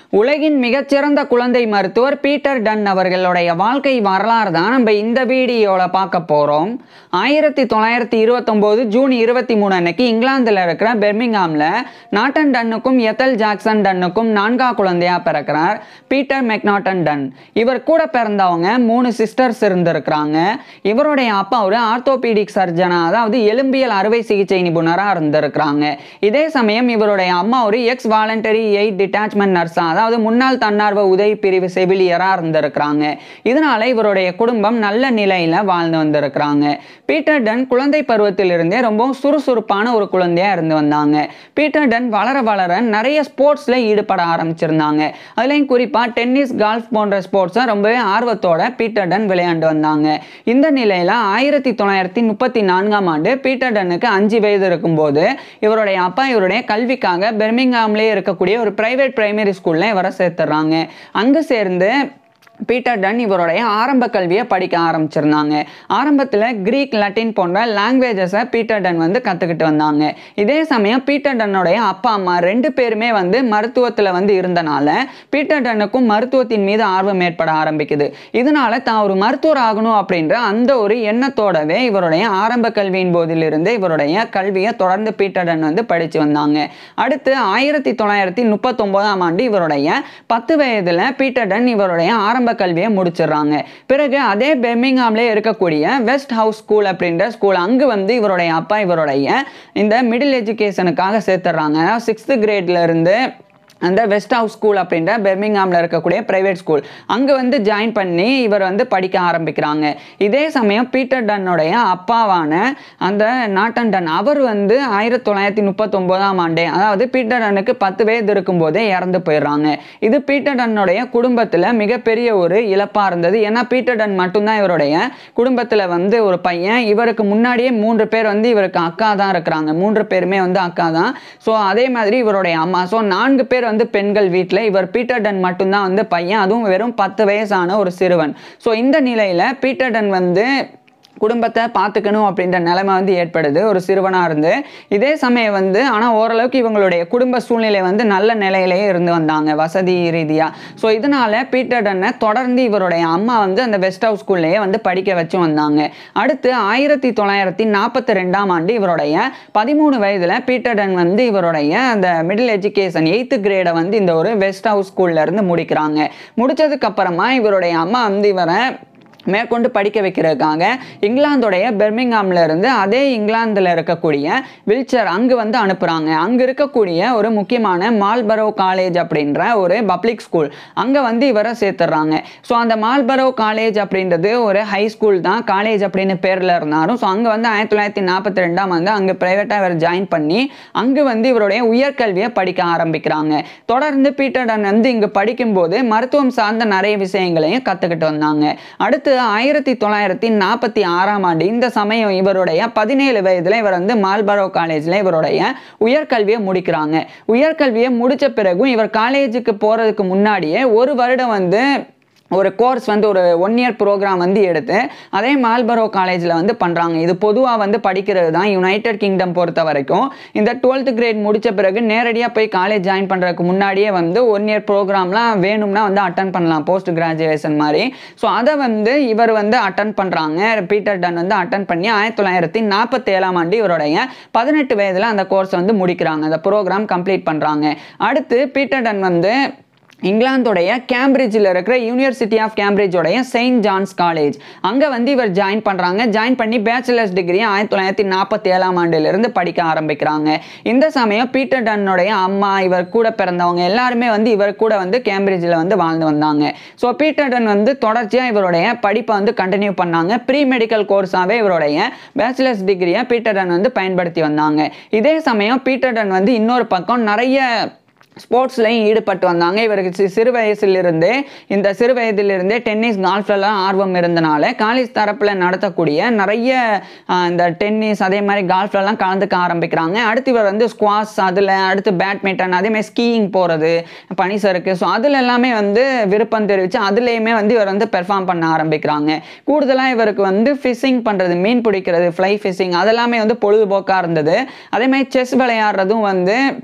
உலகின் மிகச்சிறந்த குழந்தை மருத்துவர் பீட்டர் டன் அவர்களுடைய வாழ்க்கை வரலாறு தான் நம்ம இந்த வீடியோவில் பார்க்க போகிறோம் ஆயிரத்தி தொள்ளாயிரத்தி இருபத்தொம்போது ஜூன் இருபத்தி மூணு அன்னைக்கு இங்கிலாந்தில் இருக்கிற பெர்மிங்ஹாமில் நாட்டன் டன்னுக்கும் எத்தல் ஜாக்சன் டன்னுக்கும் நான்கா குழந்தையா பிறக்கிறார் பீட்டர் மெக்னாட்டன் டன் இவர் கூட பிறந்தவங்க மூணு சிஸ்டர்ஸ் இருந்திருக்கிறாங்க இவருடைய அப்பா ஒரு ஆர்த்தோபீடிக் சர்ஜனா அதாவது எலும்பியல் அறுவை சிகிச்சை நிபுணராக இருந்திருக்கிறாங்க இதே சமயம் இவருடைய அம்மா ஒரு எக்ஸ் வாலண்டரி எய்ட் டிட்டாச்மெண்ட் நர்ஸா அதாவது முன்னாள் தன்னார்வ உதவி பிரிவு செவிலியராக இருந்திருக்கிறாங்க இதனால இவருடைய குடும்பம் நல்ல நிலையில வாழ்ந்து வந்திருக்கிறாங்க பீட்டர் டன் குழந்தை பருவத்திலிருந்தே ரொம்ப சுறுசுறுப்பான ஒரு குழந்தையா இருந்து வந்தாங்க பீட்டர் டன் வளர வளர நிறைய ஸ்போர்ட்ஸ்ல ஈடுபட ஆரம்பிச்சிருந்தாங்க அதுலயும் குறிப்பா டென்னிஸ் கால்ஃப் போன்ற ஸ்போர்ட்ஸை ரொம்பவே ஆர்வத்தோட பீட்டர் டன் விளையாண்டு வந்தாங்க இந்த நிலையில ஆயிரத்தி தொள்ளாயிரத்தி முப்பத்தி நான்காம் ஆண்டு பீட்டர் டன்னுக்கு அஞ்சு வயது இருக்கும்போது இவருடைய அப்பா இவருடைய கல்விக்காக பெர்மிங்ஹாம்லேயே இருக்கக்கூடிய ஒரு பிரைவேட் பிரைமரி ஸ்கூல்ல இவரை சேர்த்துறாங்க அங்கு சேர்ந்து பீட்டர் டன் இவருடைய ஆரம்ப கல்வியை படிக்க ஆரம்பிச்சிருந்தாங்க ஆரம்பத்தில் கிரீக் லட்டின் போன்ற லாங்குவேஜஸை பீட்டர் டன் வந்து கற்றுக்கிட்டு வந்தாங்க இதே சமயம் பீட்டர் டன்னுடைய அப்பா அம்மா ரெண்டு பேருமே வந்து மருத்துவத்தில் வந்து இருந்தனால பீட்டர் டன்னுக்கும் மருத்துவத்தின் மீது ஆர்வம் ஏற்பட ஆரம்பிக்குது இதனால தான் ஒரு மருத்துவர் ஆகணும் அப்படின்ற அந்த ஒரு எண்ணத்தோடவே இவருடைய ஆரம்ப கல்வியின் போதிலிருந்து இவருடைய கல்வியை தொடர்ந்து பீட்டர் டன் வந்து படித்து வந்தாங்க அடுத்து ஆயிரத்தி தொள்ளாயிரத்தி முப்பத்தொம்போதாம் ஆண்டு இவருடைய பத்து வயதில் பீட்டர் டன் இவருடைய ஆரம்ப கல்வியை முடிச்சிடுறாங்க பிறகு அதே பெர்மிங்ஹாம்லே இருக்கக்கூடிய வெஸ்ட் ஹவுஸ் ஸ்கூல் அப்படின்ற ஸ்கூல் அங்கு வந்து இவருடைய அப்பா இவருடைய இந்த மிடில் எஜுகேஷனுக்காக சேர்த்துடுறாங்க சிக்ஸ்த்து கிரேட்ல இருந்து அந்த வெஸ்ட் ஹவுஸ் ஸ்கூல் அப்படின்ற பெர்மிங்ஹாமில் இருக்கக்கூடிய ப்ரைவேட் ஸ்கூல் அங்கே வந்து ஜாயின் பண்ணி இவர் வந்து படிக்க ஆரம்பிக்கிறாங்க இதே சமயம் பீட்டர் டன்னுடைய அப்பாவான அந்த நாட்டன் டன் அவர் வந்து ஆயிரத்தி தொள்ளாயிரத்தி முப்பத்தொம்போதாம் ஆண்டே அதாவது பீட்டர் டன்னுக்கு பத்து வயது இருக்கும்போதே இறந்து போயிடுறாங்க இது பீட்டர் டன்னுடைய குடும்பத்தில் மிகப்பெரிய ஒரு இழப்பாக இருந்தது ஏன்னா பீட்டர் டன் மட்டும்தான் இவருடைய குடும்பத்தில் வந்து ஒரு பையன் இவருக்கு முன்னாடியே மூன்று பேர் வந்து இவருக்கு அக்கா தான் இருக்கிறாங்க மூன்று பேருமே வந்து அக்கா தான் ஸோ அதே மாதிரி இவருடைய அம்மா ஸோ நான்கு பேர் வந்து பெண்கள் வீட்டில் இவர் பீட்டர் டன் மட்டும்தான் வந்து பையன் அதுவும் வெறும் பத்து வயசான ஒரு சிறுவன் ஸோ இந்த நிலையில் பீட்டர் டன் வந்து குடும்பத்தை பார்த்துக்கணும் அப்படின்ற நிலைமை வந்து ஏற்படுது ஒரு சிறுவனாக இருந்து இதே சமயம் வந்து ஆனால் ஓரளவுக்கு இவங்களுடைய குடும்ப சூழ்நிலை வந்து நல்ல நிலையிலேயே இருந்து வந்தாங்க வசதி ரீதியாக ஸோ இதனால் பீட்டர் டன்னை தொடர்ந்து இவருடைய அம்மா வந்து அந்த வெஸ்ட் ஹவுஸ் ஸ்கூல்லையே வந்து படிக்க வச்சு வந்தாங்க அடுத்து ஆயிரத்தி தொள்ளாயிரத்தி நாற்பத்தி ரெண்டாம் ஆண்டு இவருடைய பதிமூணு வயதில் பீட்டர் டன் வந்து இவருடைய அந்த மிடில் எஜுகேஷன் எயித்து கிரேடை வந்து இந்த ஒரு வெஸ்ட் ஹவுஸ் ஸ்கூல்ல இருந்து முடிக்கிறாங்க முடிச்சதுக்கு அப்புறமா இவருடைய அம்மா வந்து இவரை மேற்கொண்டு படிக்க வைக்கிறதுக்காக இங்கிலாந்துடைய பெர்மிங்ஹாம்ல இருந்து அதே இங்கிலாந்தில் இருக்கக்கூடிய வில்ச்சர் அங்கு வந்து அனுப்புகிறாங்க அங்கே இருக்கக்கூடிய ஒரு முக்கியமான மால்பரோ காலேஜ் அப்படின்ற ஒரு பப்ளிக் ஸ்கூல் அங்கே வந்து இவரை சேர்த்துடுறாங்க ஸோ அந்த மால்பரோ காலேஜ் அப்படின்றது ஒரு ஹை ஸ்கூல் தான் காலேஜ் அப்படின்னு பேரில் இருந்தாலும் ஸோ அங்கே வந்து ஆயிரத்தி தொள்ளாயிரத்தி நாற்பத்தி ரெண்டாம் வந்து அங்கே ப்ரைவேட்டாக இவர் ஜாயின் பண்ணி அங்கு வந்து இவருடைய உயர்கல்வியை படிக்க ஆரம்பிக்கிறாங்க தொடர்ந்து பீட்டர் டன் வந்து இங்கே படிக்கும்போது மருத்துவம் சார்ந்த நிறைய விஷயங்களையும் கற்றுக்கிட்டு வந்தாங்க அடுத்து ஆயிரத்தி தொள்ளாயிரத்தி நாற்பத்தி ஆறாம் ஆண்டு இந்த சமயம் இவருடைய பதினேழு வயதில் இவர் வந்து மால்பரோ காலேஜில் இவருடைய உயர்கல்வியை முடிக்கிறாங்க உயர்கல்வியை முடித்த பிறகும் இவர் காலேஜுக்கு போகிறதுக்கு முன்னாடியே ஒரு வருடம் வந்து ஒரு கோர்ஸ் வந்து ஒரு ஒன் இயர் ப்ரோக்ராம் வந்து எடுத்து அதே மால்பரோ காலேஜில் வந்து பண்ணுறாங்க இது பொதுவாக வந்து படிக்கிறது தான் யுனைடெட் கிங்டம் பொறுத்த வரைக்கும் இந்த டுவெல்த் கிரேட் முடித்த பிறகு நேரடியாக போய் காலேஜ் ஜாயின் பண்ணுறதுக்கு முன்னாடியே வந்து ஒன் இயர் ப்ரோக்ராம்லாம் வேணும்னா வந்து அட்டன் பண்ணலாம் போஸ்ட் கிராஜுவேஷன் மாதிரி ஸோ அதை வந்து இவர் வந்து அட்டன் பண்ணுறாங்க பீட்டர் டன் வந்து அட்டன் பண்ணி ஆயிரத்தி தொள்ளாயிரத்தி நாற்பத்தி ஏழாம் ஆண்டு இவருடைய பதினெட்டு வயதில் அந்த கோர்ஸ் வந்து முடிக்கிறாங்க அந்த ப்ரோக்ராம் கம்ப்ளீட் பண்ணுறாங்க அடுத்து பீட்டர் டன் வந்து இங்கிலாந்துடைய கேம்பிரிட்ஜில் இருக்கிற யூனிவர்சிட்டி ஆஃப் கேம்பிரிட்ஜோடைய செயின்ட் ஜான்ஸ் காலேஜ் அங்கே வந்து இவர் ஜாயின் பண்ணுறாங்க ஜாயின் பண்ணி பேச்சுலர்ஸ் டிகிரி ஆயிரத்தி தொள்ளாயிரத்தி நாற்பத்தி ஏழாம் ஆண்டிலிருந்து படிக்க ஆரம்பிக்கிறாங்க இந்த சமயம் பீட்டர் டன்னுடைய அம்மா இவர் கூட பிறந்தவங்க எல்லாருமே வந்து இவர் கூட வந்து கேம்பிரிட்ஜில் வந்து வாழ்ந்து வந்தாங்க ஸோ பீட்டர் டன் வந்து தொடர்ச்சியாக இவருடைய படிப்பை வந்து கண்டினியூ பண்ணாங்க ப்ரீ மெடிக்கல் கோர்ஸாகவே இவருடைய பேச்சுலர்ஸ் டிகிரியை பீட்டர் டன் வந்து பயன்படுத்தி வந்தாங்க இதே சமயம் பீட்டர் டன் வந்து இன்னொரு பக்கம் நிறைய ஸ்போர்ட்ஸ்லையும் ஈடுபட்டு வந்தாங்க இவருக்கு சி- சிறு வயசிலிருந்தே இந்த சிறு வயதிலிருந்தே டென்னிஸ் கால்ஃப்லலாம் ஆர்வம் இருந்தனால காலேஜ் தரப்பில் நடத்தக்கூடிய நிறைய ஆஹ், இந்த டென்னிஸ் அதே மாதிரி கால்ஃப்லலாம் கலந்துக்க ஆரம்பிக்கிறாங்க அடுத்து இவர் வந்து ஸ்குவாஷ் அதில் அடுத்து பேட்மிண்டன் அதே மாதிரி ஸ்கீயிங் போகிறது பனி சறுக்கு ஸோ அதில் எல்லாமே வந்து விருப்பம் தெரிவித்து அதுலேயுமே வந்து இவர் வந்து பெர்ஃபார்ம் பண்ண ஆரம்பிக்கிறாங்க கூடுதலாக இவருக்கு வந்து ஃபிஷிங் பண்ணுறது மீன் பிடிக்கிறது ஃப்ளை ஃபிஷிங் அதெல்லாமே வந்து பொழுதுபோக்காக இருந்தது அதே மாதிரி செஸ் விளையாடுறதும் வந்து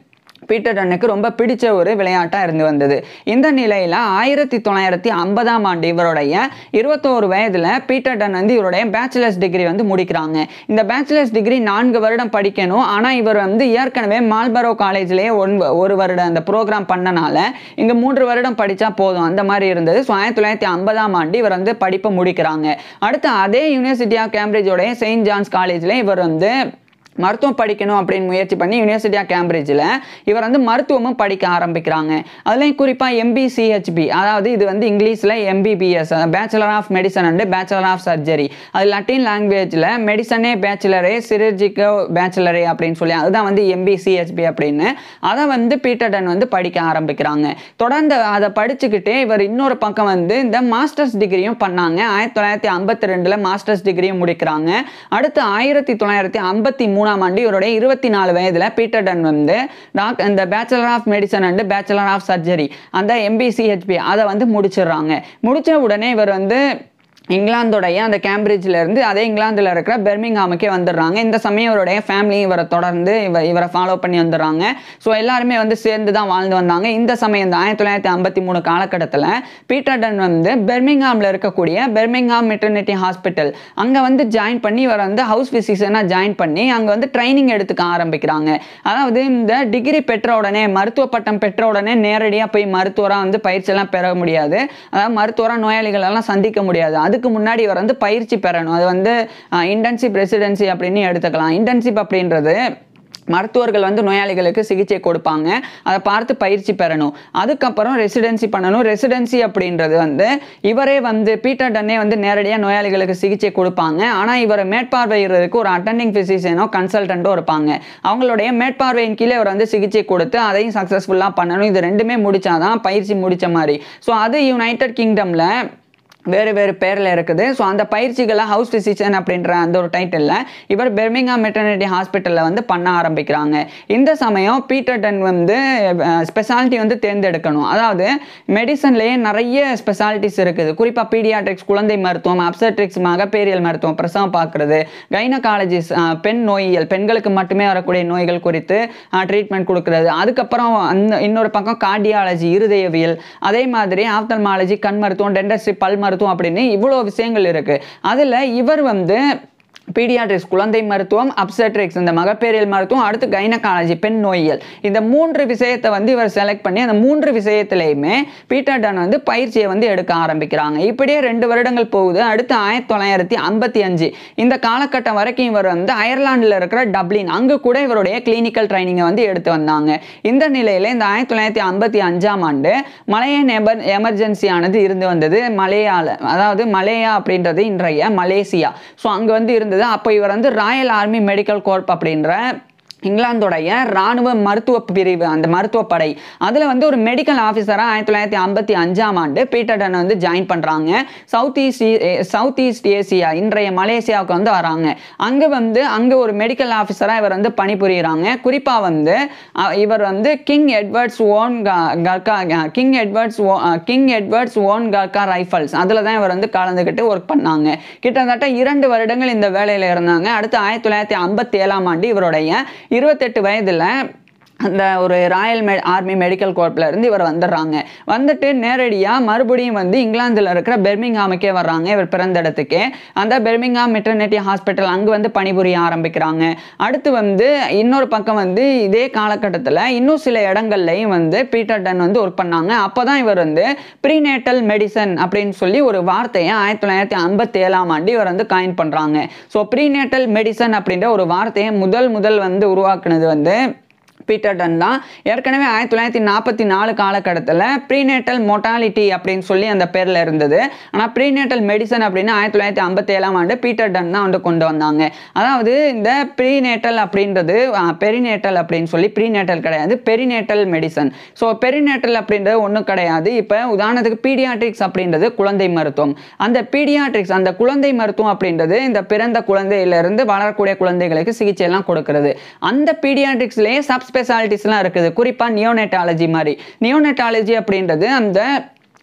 பீட்டர் டன்னுக்கு ரொம்ப பிடிச்ச ஒரு விளையாட்டாக இருந்து வந்தது இந்த நிலையில் ஆயிரத்தி தொள்ளாயிரத்தி ஐம்பதாம் ஆண்டு இவருடைய இருபத்தோரு வயதில் பீட்டர் டன் வந்து இவருடைய பேச்சுலர்ஸ் டிகிரி வந்து முடிக்கிறாங்க இந்த பேச்சுலர்ஸ் டிகிரி நான்கு வருடம் படிக்கணும் ஆனால் இவர் வந்து ஏற்கனவே மால்பரோ காலேஜ்லேயே ஒன் ஒரு வருடம் அந்த ப்ரோக்ராம் பண்ணனால இங்கே மூன்று வருடம் படித்தா போதும் அந்த மாதிரி இருந்தது ஸோ ஆயிரத்தி தொள்ளாயிரத்தி ஐம்பதாம் ஆண்டு இவர் வந்து படிப்பை முடிக்கிறாங்க அடுத்து அதே யூனிவர்சிட்டி ஆஃப் கேம்பிரிட்ஜோடைய செயின்ட் ஜான்ஸ் காலேஜில் இவர் வந்து மருத்துவம் படிக்கணும் அப்படின்னு முயற்சி பண்ணி யூனிவர்சிட்டி ஆஃப் கேம்பிரிட்ஜில் இவர் வந்து மருத்துவமும் படிக்க ஆரம்பிக்கிறாங்க அதுலேயும் குறிப்பாக எம்பிசிஹெச்பி அதாவது இது வந்து இங்கிலீஷில் MBBS bachelor of medicine and bachelor of surgery அது லட்டின் லாங்குவேஜில் மெடிசனே பேச்சுலரே சிரர்ஜிக்கோ பேச்சுலரே அப்படின்னு சொல்லி அதுதான் வந்து எம்பிசிஹெச்பி அப்படின்னு அதை வந்து பீட்டர் டன் வந்து படிக்க ஆரம்பிக்கிறாங்க தொடர்ந்து அதை படிச்சுக்கிட்டே இவர் இன்னொரு பக்கம் வந்து இந்த மாஸ்டர்ஸ் டிகிரியும் பண்ணாங்க ஆயிரத்தி தொள்ளாயிரத்தி ஐம்பத்தி ரெண்டில் மாஸ்டர்ஸ் டிகிரியும் முடிக்கிறாங்க அடுத்து ஆயிரத்தி தொள்ளாயிரத்தி ஐம்பத்தி மூணாம் ஆண்டு இவருடைய இருபத்தி நாலு வயதில் பீட்டர் டன் வந்து டாக் இந்த bachelor of medicine and bachelor of surgery அந்த எம்பிசிஹெச்பி அதை வந்து முடிச்சிடுறாங்க முடிச்ச உடனே இவர் வந்து இங்கிலாந்துடைய அந்த கேம்பிரிட்ஜில் இருந்து அதே இங்கிலாந்தில் இருக்கிற பெர்மிங்ஹாமுக்கே வந்துடுறாங்க இந்த சமயம் இவருடைய ஃபேமிலி இவரை தொடர்ந்து இவர் இவரை ஃபாலோ பண்ணி வந்துடுறாங்க ஸோ எல்லாருமே வந்து சேர்ந்து தான் வாழ்ந்து வந்தாங்க இந்த சமயம் இந்த ஆயிரத்தி தொள்ளாயிரத்தி ஐம்பத்தி மூணு காலகட்டத்தில் பீட்டர் டன் வந்து பெர்மிங்ஹாமில் இருக்கக்கூடிய பெர்மிங்ஹாம் மெட்டர்னிட்டி ஹாஸ்பிட்டல் அங்கே வந்து ஜாயின் பண்ணி இவர் வந்து ஹவுஸ் ஃபிசிஷியனாக ஜாயின் பண்ணி அங்கே வந்து ட்ரைனிங் எடுத்துக்க ஆரம்பிக்கிறாங்க அதாவது இந்த டிகிரி பெற்ற உடனே மருத்துவ பட்டம் பெற்ற உடனே நேரடியாக போய் மருத்துவராக வந்து பயிற்சியெல்லாம் பெற முடியாது அதாவது மருத்துவராக நோயாளிகள் எல்லாம் சந்திக்க முடியாது அதுக்கு முன்னாடி இவர் வந்து பயிற்சி பெறணும் அது வந்து இன்டர்ன்ஷிப் ரெசிடென்சி அப்படின்னு எடுத்துக்கலாம் இன்டர்ன்ஷிப் அப்படின்றது மருத்துவர்கள் வந்து நோயாளிகளுக்கு சிகிச்சை கொடுப்பாங்க அதை பார்த்து பயிற்சி பெறணும் அதுக்கப்புறம் ரெசிடென்சி பண்ணணும் ரெசிடென்சி அப்படின்றது வந்து இவரே வந்து பீட்டர் டன்னே வந்து நேரடியாக நோயாளிகளுக்கு சிகிச்சை கொடுப்பாங்க ஆனால் இவரை மேற்பார்வையிடுறதுக்கு ஒரு அட்டெண்டிங் ஃபிசிஷியனோ கன்சல்டண்ட்டோ இருப்பாங்க அவங்களுடைய மேற்பார்வையின் கீழே இவர் வந்து சிகிச்சை கொடுத்து அதையும் சக்ஸஸ்ஃபுல்லாக பண்ணணும் இது ரெண்டுமே முடிச்சாதான் பயிற்சி முடிச்ச மாதிரி ஸோ அது யுனைடெட் கிங்டமில் வேறு வேறு பேரில் இருக்குது ஸோ அந்த பயிற்சிகளை ஹவுஸ் ஃபிசிஷியன் அப்படின்ற அந்த ஒரு டைட்டிலில் இவர் பெர்மிங்ஹாம் மெட்டர்னிட்டி ஹாஸ்பிட்டலில் வந்து பண்ண ஆரம்பிக்கிறாங்க இந்த சமயம் பீட்டர் டன் வந்து ஸ்பெஷாலிட்டி வந்து தேர்ந்தெடுக்கணும் அதாவது மெடிசன்லேயே நிறைய ஸ்பெஷாலிட்டிஸ் இருக்குது குறிப்பாக பீடியாட்ரிக்ஸ் குழந்தை மருத்துவம் அப்சட்ரிக்ஸ் மகப்பேரியல் மருத்துவம் பிரசவம் பார்க்குறது கைனகாலஜிஸ் பெண் நோயியல் பெண்களுக்கு மட்டுமே வரக்கூடிய நோய்கள் குறித்து ட்ரீட்மெண்ட் கொடுக்கறது அதுக்கப்புறம் அந்த இன்னொரு பக்கம் கார்டியாலஜி இருதயவியல் அதே மாதிரி ஆப்தல்மாலஜி கண் மருத்துவம் டென்டஸ்ட்ரி பல் மருத்துவம் அப்படின்னு இவ்வளோ விஷயங்கள் இருக்குது அதில் இவர் வந்து பீடியாட்ரிக்ஸ் குழந்தை மருத்துவம் அப்சட்ரிக்ஸ் இந்த மகப்பேரியல் மருத்துவம் அடுத்து கைனகாலஜி பெண் நோயியல் இந்த மூன்று விஷயத்தை வந்து இவர் செலக்ட் பண்ணி அந்த மூன்று விஷயத்திலையுமே பீட்டர் டன் வந்து பயிற்சியை வந்து எடுக்க ஆரம்பிக்கிறாங்க இப்படியே ரெண்டு வருடங்கள் போகுது அடுத்து ஆயிரத்தி தொள்ளாயிரத்தி ஐம்பத்தி அஞ்சு இந்த காலகட்டம் வரைக்கும் இவர் வந்து அயர்லாண்டில் இருக்கிற டப்ளின் அங்கு கூட இவருடைய கிளினிக்கல் ட்ரைனிங்கை வந்து எடுத்து வந்தாங்க இந்த நிலையில் இந்த ஆயிரத்தி தொள்ளாயிரத்தி ஐம்பத்தி அஞ்சாம் ஆண்டு மலையன் எமர் எமர்ஜென்சியானது இருந்து வந்தது மலையால அதாவது மலேயா அப்படின்றது இன்றைய மலேசியா ஸோ அங்கே வந்து இருந்தது அப்போ இவர் வந்து ராயல் ஆர்மி மெடிக்கல் கோர்ப் அப்படின்ற இங்கிலாந்தோடைய ராணுவ மருத்துவ பிரிவு அந்த மருத்துவ படை அதில் வந்து ஒரு மெடிக்கல் ஆஃபீஸராக ஆயிரத்தி தொள்ளாயிரத்தி ஐம்பத்தி அஞ்சாம் ஆண்டு பீட்டர் டன் வந்து ஜாயின் பண்ணுறாங்க south east south east Asia இன்றைய மலேசியாவுக்கு வந்து வராங்க அங்கே வந்து அங்கே ஒரு மெடிக்கல் ஆஃபீஸராக இவர் வந்து பணிபுரிகிறாங்க குறிப்பாக வந்து அஹ், இவர் வந்து King Edwards own Gurkha King Edwards King Edwards own Gurkha Rifles அதில் தான் இவர் வந்து கலந்துக்கிட்டு ஒர்க் பண்ணாங்க கிட்டத்தட்ட இரண்டு வருடங்கள் இந்த வேலையில் இருந்தாங்க அடுத்து ஆயிரத்தி தொள்ளாயிரத்தி ஐம்பத்தி ஏழாம் ஆண்டு இவருடைய இருபத்தெட்டு வயதில் அந்த ஒரு ராயல் மெ ஆர்மி மெடிக்கல் கோர்ப்பில் இருந்து இவர் வந்துடுறாங்க வந்துட்டு நேரடியாக மறுபடியும் வந்து இங்கிலாந்தில் இருக்கிற பெர்மிங்ஹாமுக்கே வர்றாங்க இவர் பிறந்த இடத்துக்கே அந்த பெர்மிங்ஹாம் மெட்டர்னிட்டி ஹாஸ்பிட்டல் அங்கே வந்து பணிபுரிய ஆரம்பிக்கிறாங்க அடுத்து வந்து இன்னொரு பக்கம் வந்து இதே காலகட்டத்தில் இன்னும் சில இடங்கள்லையும் வந்து பீட்டர் டன் வந்து ஒர்க் பண்ணாங்க அப்போ தான் இவர் வந்து ப்ரீநேட்டல் மெடிசன் அப்படின்னு சொல்லி ஒரு வார்த்தையை ஆயிரத்தி தொள்ளாயிரத்தி ஐம்பத்தி ஏழாம் ஆண்டு இவர் வந்து காயின் பண்ணுறாங்க ஸோ ப்ரீநேட்டல் மெடிசன் அப்படின்ற ஒரு வார்த்தையை முதல் முதல் வந்து உருவாக்குனது வந்து பீட்டர் டன் தான் ஏற்கனவே ஆயிரத்தி தொள்ளாயிரத்தி நாற்பத்தி நாலு காலகட்டத்தில் ப்ரீநேட்டல் மொட்டாலிட்டி அப்படின்னு சொல்லி அந்த பேரில் இருந்தது ஆனால் ப்ரீநேட்டல் மெடிசன் அப்படின்னு ஆயிரத்தி தொள்ளாயிரத்தி ஐம்பத்தி ஏழாம் ஆண்டு பீட்டர் டன் தான் வந்து கொண்டு வந்தாங்க அதாவது இந்த ப்ரீநேட்டல் அப்படின்றது பெரிநேட்டல் அப்படின்னு சொல்லி ப்ரீநேட்டல் கிடையாது பெரிநேட்டல் மெடிசன் ஸோ பெரிநேட்டல் அப்படின்றது ஒன்றும் கிடையாது இப்போ உதாரணத்துக்கு பீடியாட்ரிக்ஸ் அப்படின்றது குழந்தை மருத்துவம் அந்த பீடியாட்ரிக்ஸ் அந்த குழந்தை மருத்துவம் அப்படின்றது இந்த பிறந்த குழந்தையிலிருந்து வளரக்கூடிய குழந்தைகளுக்கு சிகிச்சை எல்லாம் கொடுக்கிறது அந்த பீடியாட்ரிக்ஸ்லேயே சப் ஸ்பெஷாலிட்டிஸ்லாம் இருக்குது குறிப்பாக நியோனெட்டாலஜி மாதிரி நியோனெட்டாலஜி அப்படின்றது அந்த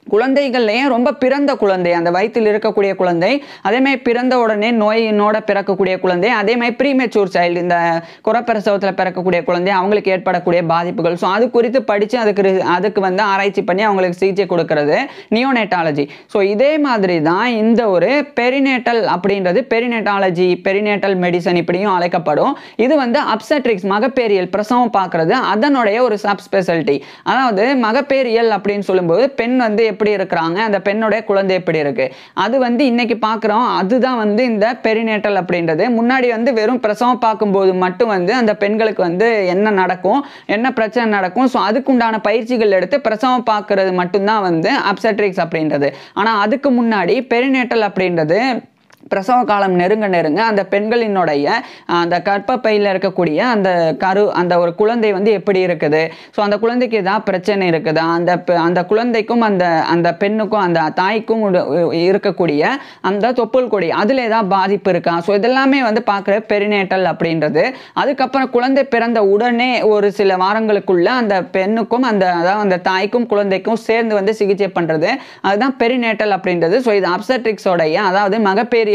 குழந்தைகள்லேயே ரொம்ப பிறந்த குழந்தை அந்த வயிற்றில் இருக்கக்கூடிய குழந்தை அதேமாதிரி பிறந்த உடனே நோயினோட பிறக்கக்கூடிய குழந்தை அதேமாதிரி ப்ரீமெச்சூர் சைல்டு இந்த குறப்பிரசவத்தில் பிறக்கக்கூடிய குழந்தை அவங்களுக்கு ஏற்படக்கூடிய பாதிப்புகள் ஸோ அது குறித்து படித்து அதுக்கு ரி- அதுக்கு வந்து ஆராய்ச்சி பண்ணி அவங்களுக்கு சிகிச்சை கொடுக்கறது நியோனேட்டாலஜி ஸோ இதே மாதிரி தான் இந்த ஒரு பெரினேட்டல் அப்படின்றது பெரினேட்டாலஜி பெரினேட்டல் மெடிசன் இப்படியும் அழைக்கப்படும் இது வந்து அப்சட்ரிக்ஸ் மகப்பேரியல் பிரசவம் பார்க்கறது அதனுடைய ஒரு சப் ஸ்பெஷாலிட்டி அதாவது மகப்பேரியல் அப்படின்னு சொல்லும்போது பெண் வந்து எப்படி இருக்கிறாங்க அந்த பெண்ணுடைய குழந்தை எப்படி இருக்கு அது வந்து இன்னைக்கு பார்க்குறோம் அதுதான் வந்து இந்த பெரினேட்டல் அப்படின்றது முன்னாடி வந்து வெறும் பிரசவம் பார்க்கும்போது மட்டும் வந்து அந்த பெண்களுக்கு வந்து என்ன நடக்கும் என்ன பிரச்சனை நடக்கும் ஸோ அதுக்குண்டான பயிற்சிகள் எடுத்து பிரசவம் பார்க்கறது மட்டும்தான் வந்து அப்சட்ரிக்ஸ் அப்படின்றது ஆனால் அதுக்கு முன்னாடி பெரினேட்டல் அப்படின்றது பிரசவ காலம் நெருங்க நெருங்க அந்த பெண்களினுடைய அஹ், அந்த கர்ப்பப்பையில் இருக்கக்கூடிய அந்த கரு அந்த ஒரு குழந்தை வந்து எப்படி இருக்குது ஸோ அந்த குழந்தைக்கு ஏதாவது பிரச்சனை இருக்குதா அந்த பெ- அந்த குழந்தைக்கும் அந்த அந்த பெண்ணுக்கும் அந்த தாய்க்கும் உட- இருக்கக்கூடிய அந்த தொப்புள் கொடி அதில் ஏதாவது பாதிப்பு இருக்கா ஸோ இதெல்லாமே வந்து பார்க்குற பெரினேட்டல் அப்படின்றது அதுக்கப்புறம் குழந்தை பிறந்த உடனே ஒரு சில வாரங்களுக்குள்ள அந்த பெண்ணுக்கும் அந்த அதாவது அந்த தாய்க்கும் குழந்தைக்கும் சேர்ந்து வந்து சிகிச்சை பண்ணுறது அதுதான் பெரினேட்டல் அப்படின்றது ஸோ இது அப்சட்ரிக்ஸோடைய அதாவது மகப்பேரியலினுடைய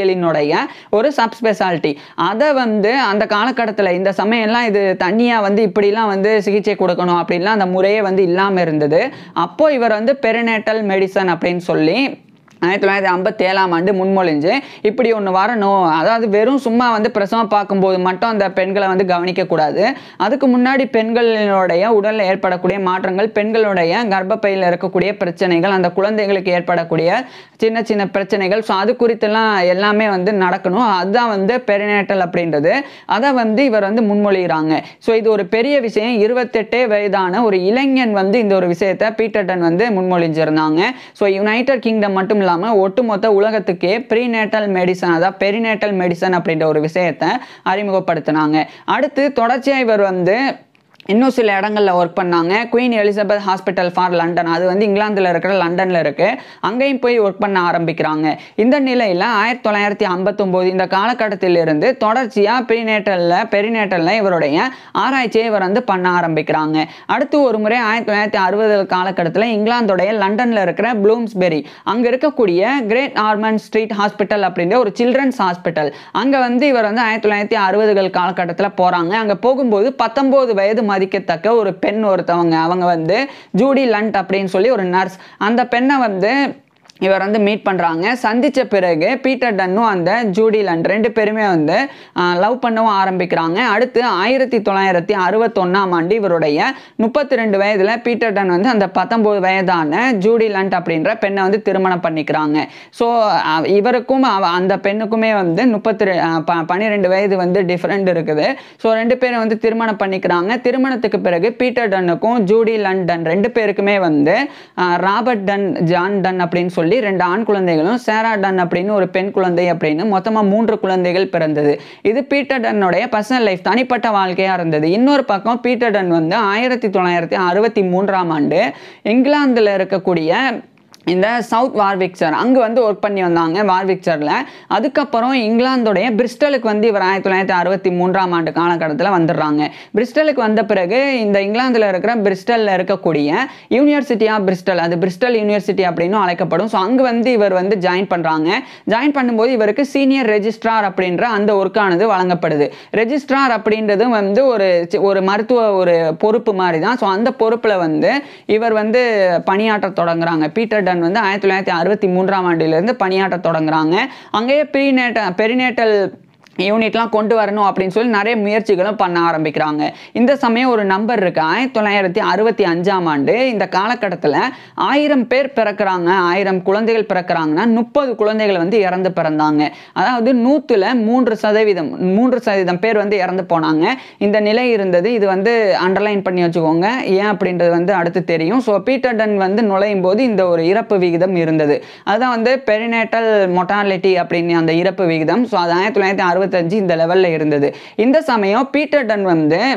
ஒரு சப்ஸ்பெஷாலிட்டி அதை வந்து அந்த காலகட்டத்தில் இந்த சமயம்லாம் இது தனியாக வந்து இப்படிலாம் வந்து சிகிச்சை கொடுக்கணும் அப்படின்லாம் அந்த முறையே வந்து இல்லாமல் இருந்தது அப்போ இவர் வந்து பெரினேட்டல் மெடிசன் அப்படின்னு சொல்லி ஆயிரத்தி தொள்ளாயிரத்தி ஐம்பத்தி ஏழாம் ஆண்டு முன்மொழிஞ்சு இப்படி ஒன்று வரணும் அதாவது வெறும் சும்மா வந்து பிரசவம் பார்க்கும்போது மட்டும் அந்த பெண்களை வந்து கவனிக்கக்கூடாது அதுக்கு முன்னாடி பெண்களினுடைய உடலில் ஏற்படக்கூடிய மாற்றங்கள் பெண்களுடைய கர்ப்பப்பையில் இருக்கக்கூடிய பிரச்சனைகள் அந்த குழந்தைகளுக்கு ஏற்படக்கூடிய சின்ன சின்ன பிரச்சனைகள் ஸோ அது குறித்தெல்லாம் எல்லாமே வந்து நடக்கணும் அதுதான் வந்து பெரினேட்டல் அப்படின்றது அதை வந்து இவர் வந்து முன்மொழிகிறாங்க ஸோ இது ஒரு பெரிய விஷயம் இருபத்தெட்டே வயதான ஒரு இளைஞன் வந்து இந்த ஒரு விஷயத்தை பீட்டர்டன் வந்து முன்மொழிஞ்சிருந்தாங்க ஸோ யுனைடெட் கிங்டம் மட்டும் இல்லாமல் ஒட்டுமொத்த உலகத்துக்கே ப்ரீநேட்டல் மெடிசன் அதாவது பெரிநேட்டல் மெடிசன் அப்படின்ற ஒரு விஷயத்தை அறிமுகப்படுத்தினாங்க அடுத்து தொடர்ச்சியாக இவர் வந்து இன்னும் சில இடங்களில் ஒர்க் பண்ணாங்க Queen Elizabeth hospital for London அது வந்து இங்கிலாந்தில் இருக்கிற லண்டனில் இருக்குது அங்கேயும் போய் ஒர்க் பண்ண ஆரம்பிக்கிறாங்க இந்த நிலையில் ஆயிரத்தி தொள்ளாயிரத்தி ஐம்பத்தொம்போது இந்த காலகட்டத்திலிருந்து தொடர்ச்சியாக ப்ரீநேட்டலில் பெரிநேட்டலில் இவருடைய ஆராய்ச்சியை இவர் வந்து பண்ண ஆரம்பிக்கிறாங்க அடுத்து ஒரு முறை ஆயிரத்தி தொள்ளாயிரத்தி அறுபது காலகட்டத்தில் இங்கிலாந்துடைய லண்டனில் இருக்கிற ப்ளூம்ஸ்பெரி அங்கே இருக்கக்கூடிய கிரேட் ஆர்மன் ஸ்ட்ரீட் ஹாஸ்பிட்டல் அப்படின்ற ஒரு சில்ட்ரன்ஸ் ஹாஸ்பிட்டல் அங்கே வந்து இவர் வந்து ஆயிரத்தி தொள்ளாயிரத்தி அறுபதுகள் காலகட்டத்தில் போகிறாங்க அங்கே போகும்போது பத்தொம்போது வயது மதிக்கத்தக்க ஒரு பெண் ஒருத்தவங்க அவங்க வந்து ஜூடி லண்ட் அப்படின்னு சொல்லி ஒரு நர்ஸ் அந்த பெண்ணை வந்து இவர் வந்து மீட் பண்ணுறாங்க சந்தித்த பிறகு பீட்டர் டன்னும் அந்த ஜூடி லண்ட் ரெண்டு பேருமே வந்து லவ் பண்ணவும் ஆரம்பிக்கிறாங்க அடுத்து ஆயிரத்தி தொள்ளாயிரத்தி அறுபத்தொன்னாம் ஆண்டு இவருடைய முப்பத்தி ரெண்டு வயதில் பீட்டர் டன் வந்து அந்த பத்தொம்போது வயதான ஜூடி லண்ட் அப்படின்ற பெண்ணை வந்து திருமணம் பண்ணிக்கிறாங்க ஸோ இவருக்கும் அவ- அந்த பெண்ணுக்குமே வந்து முப்பத்தி ரெ அஹ் ப- பன்னிரெண்டு வயது வந்து டிஃப்ரெண்ட் இருக்குது ஸோ ரெண்டு பேரும் வந்து திருமணம் பண்ணிக்கிறாங்க திருமணத்துக்கு பிறகு பீட்டர் டன்னுக்கும் ஜூடி லண்டன் ரெண்டு பேருக்குமே வந்து அஹ், ராபர்ட் டன் ஜான் டன் அப்படின்னு சொல்லி ரெண்டு ஆண் குழந்தைகளும் சேரா டன் அப்படின்னு ஒரு பெண் குழந்தை அப்படின்னு மொத்தமாக மூன்று குழந்தைகள் பிறந்தது இது பீட்டர் டன்னுடைய பர்சனல் லைஃப் தனிப்பட்ட வாழ்க்கையாக இருந்தது இன்னொரு பக்கம் பீட்டர் டன் வந்து ஆயிரத்தி தொள்ளாயிரத்தி அறுபத்தி மூன்றாம் ஆண்டு இங்கிலாந்தில் இருக்கக்கூடிய இந்த சவுத் வார்விக்சர் அங்கே வந்து ஒர்க் பண்ணி வந்தாங்க வார்விக்சரில் அதுக்கப்புறம் இங்கிலாந்துடைய பிரிஸ்டலுக்கு வந்து இவர் ஆயிரத்தி தொள்ளாயிரத்தி அறுபத்தி மூன்றாம் ஆண்டு காலகட்டத்தில் வந்துடுறாங்க பிரிஸ்டலுக்கு வந்த பிறகு இந்த இங்கிலாந்தில் இருக்கிற பிரிஸ்டலில் இருக்கக்கூடிய யூனிவர்சிட்டி ஆஃப் பிரிஸ்டல் அது பிரிஸ்டல் யூனிவர்சிட்டி அப்படின்னு அழைக்கப்படும் ஸோ அங்கே வந்து இவர் வந்து ஜாயின் பண்ணுறாங்க ஜாயின் பண்ணும்போது இவருக்கு சீனியர் ரெஜிஸ்ட்ரார் அப்படின்ற அந்த ஒர்க்கானது வழங்கப்படுது ரெஜிஸ்ட்ரார் அப்படின்றது வந்து ஒரு சி- ஒரு மருத்துவ ஒரு பொறுப்பு மாதிரி தான் ஸோ அந்த பொறுப்பில் வந்து இவர் வந்து பணியாற்ற தொடங்குறாங்க பீட்டர் டன் வந்து ஆயிரத்தி தொள்ளாயிரத்தி அறுபத்தி மூன்றாம் ஆண்டிலிருந்து பணியாற்ற தொடங்குறாங்க அங்கேயே ப்ரீநேட்ட பெரிநேட்டல் யூனிட்லாம் கொண்டு வரணும் அப்படின்னு சொல்லி நிறைய முயற்சிகளும் பண்ண ஆரம்பிக்கிறாங்க இந்த சமயம் ஒரு நம்பர் இருக்கு ஆயிரத்தி தொள்ளாயிரத்தி அறுபத்தி அஞ்சாம் ஆண்டு இந்த காலகட்டத்தில் ஆயிரம் பேர் பிறக்கிறாங்க ஆயிரம் குழந்தைகள் பிறக்கிறாங்கன்னா முப்பது குழந்தைகள் வந்து இறந்து பிறந்தாங்க அதாவது நூற்றுல மூன்று சதவீதம் மூன்று சதவீதம் பேர் வந்து இறந்து போனாங்க இந்த நிலை இருந்தது இது வந்து அண்டர்லைன் பண்ணி வச்சுக்கோங்க ஏன் அப்படின்றது வந்து அடுத்து தெரியும் ஸோ பீட்டர் டன் வந்து நுழையும் போது இந்த ஒரு இறப்பு விகிதம் இருந்தது அதுதான் வந்து பெரினேட்டல் மொட்டாலிட்டி அப்படின்னு அந்த இறப்பு விகிதம் ஸோ அது ஆயிரத்தி தொள்ளாயிரத்தி அறுபத்தஞ்சு இந்த லெவலில் இருந்தது இந்த சமயம் பீட்டர் டன் வந்து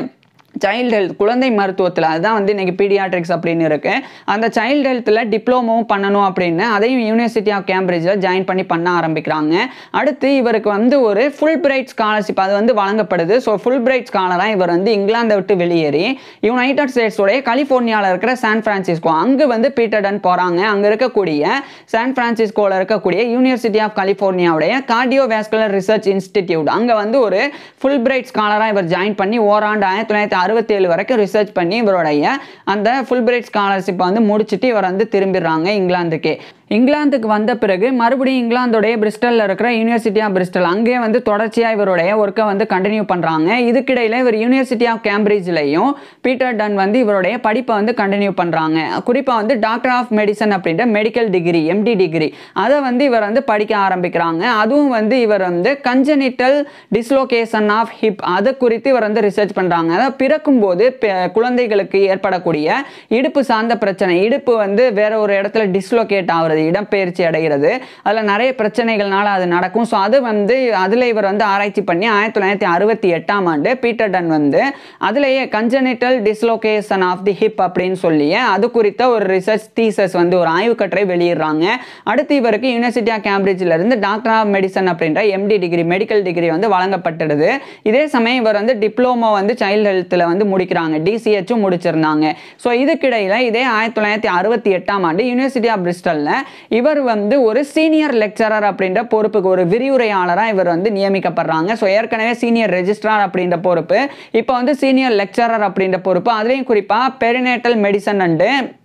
சைல்டு ஹெல்த் குழந்தை மருத்துவத்தில் அதுதான் வந்து இன்னைக்கு பீடியாட்ரிக்ஸ் அப்படின்னு இருக்கு அந்த சைல்டு ஹெல்த்தில் டிப்ளமோவும் பண்ணணும் அப்படின்னு அதையும் யுனிவர்சிட்டி ஆஃப் கேம்பிரிட்ஜில் ஜாயின் பண்ணி பண்ண ஆரம்பிக்கிறாங்க அடுத்து இவருக்கு வந்து ஒரு ஃபுல் பிரைட் ஸ்காலர்ஷிப் அது வந்து வழங்கப்படுது ஸோ ஃபுல் பிரைட் ஸ்காலராக இவர் வந்து இங்கிலாந்தை விட்டு வெளியேறி யுனைடெட் ஸ்டேட்ஸோடைய கலிஃபோர்னியாவில் இருக்கிற சான் பிரான்சிஸ்கோ அங்கே வந்து பீட்டர்டன் போகிறாங்க அங்கே இருக்கக்கூடிய சான் பிரான்சிஸ்கோவில் இருக்கக்கூடிய யூனிவர்சிட்டி ஆஃப் கலிஃபோர்னியாவுடைய கார்டியோ வேஸ்குலர் ரிசர்ச் இன்ஸ்டிடியூட் அங்கே வந்து ஒரு ஃபுல் பிரைட் ஸ்காலராக இவர் ஜாயின் பண்ணி ஓராண்டு ஆயிரத்தி தொள்ளாயிரத்தி அறுபத்தேழு வரைக்கும் ரிசர்ச் பண்ணி இவருடைய அந்த ஃபுல் பிரைட் ஸ்காலர்ஷிப்பை வந்து முடிச்சுட்டு இவர் வந்து திரும்பிடுறாங்க இங்கிலாந்துக்கே இங்கிலாந்துக்கு வந்த பிறகு மறுபடியும் இங்கிலாந்துடைய பிரிஸ்டலில் இருக்கிற யூனிவர்சிட்டி ஆஃப் பிரிஸ்டல் அங்கேயே வந்து தொடர்ச்சியாக இவருடைய ஒர்க்கை வந்து கண்டினியூ பண்ணுறாங்க இதுக்கிடையில் இவர் யூனிவர்சிட்டி ஆஃப் கேம்பிரிட்ஜ்லையும் பீட்டர் டன் வந்து இவருடைய படிப்பை வந்து கண்டினியூ பண்ணுறாங்க குறிப்பாக வந்து டாக்டர் ஆஃப் மெடிசன் அப்படின்ற மெடிக்கல் டிகிரி எம்டி டிகிரி அதை வந்து இவர் வந்து படிக்க ஆரம்பிக்கிறாங்க அதுவும் வந்து இவர் வந்து கஞ்சனிட்டல் டிஸ்லோகேஷன் ஆஃப் ஹிப் அது குறித்து இவர் வந்து ரிசர்ச் பண்ணுறாங்க அதாவது பிறக்கும்போது பெ- குழந்தைகளுக்கு ஏற்படக்கூடிய இடுப்பு சார்ந்த பிரச்சனை இடுப்பு வந்து வேற ஒரு இடத்துல டிஸ்லோகேட் ஆகுறது இடம்பெயர்ச்சி அடைகிறது அதில் நிறைய பிரச்சனைகள்னால அது நடக்கும் ஸோ அது வந்து அதில் இவர் வந்து ஆராய்ச்சி பண்ணி ஆயிரத்தி தொள்ளாயிரத்தி அறுபத்தி எட்டாம் ஆண்டு பீட்டர் டன் வந்து அதுலேயே congenital dislocation of the hip அப்படின்னு சொல்லி அது குறித்த ஒரு ரிசர்ச் தீசஸ் வந்து ஒரு ஆய்வுக்கட்டுரை வெளியிடுறாங்க அடுத்து இவருக்கு யூனிவர்சிட்டி ஆஃப் கேம்பிரிட்ஜில் இருந்து டாக்டர் ஆஃப் மெடிசன் அப்படின்ற எம்டி டிகிரி மெடிக்கல் டிகிரி வந்து வழங்கப்பட்டுடுது இதே சமயம் இவர் வந்து டிப்ளமோ வந்து சைல்டு ஹெல்த்தில் வந்து முடிக்கிறாங்க டிசிஹெச்சும் முடிச்சிருந்தாங்க ஸோ இதுக்கிடையில் இதே ஆயிரத்தி தொள்ளாயிரத்தி அறுபத்தி எட்டாம் ஆண்டு யூனிவர்சிட்டி ஆஃப் பிரிஸ்டலில் இவர் வந்து ஒரு சீனியர் லெக்சரர் அப்படின்ற பொறுப்புக்கு ஒரு விரிவுரையாளராக இவர் வந்து நியமிக்கப்படுறாங்க ஸோ ஏற்கனவே சீனியர் ரெஜிஸ்ட்ரார் அப்படின்ற பொறுப்பு இப்போ வந்து சீனியர் லெக்சரர் அப்படின்ற பொறுப்பு அதுலேயும் குறிப்பாக perinatal medicine and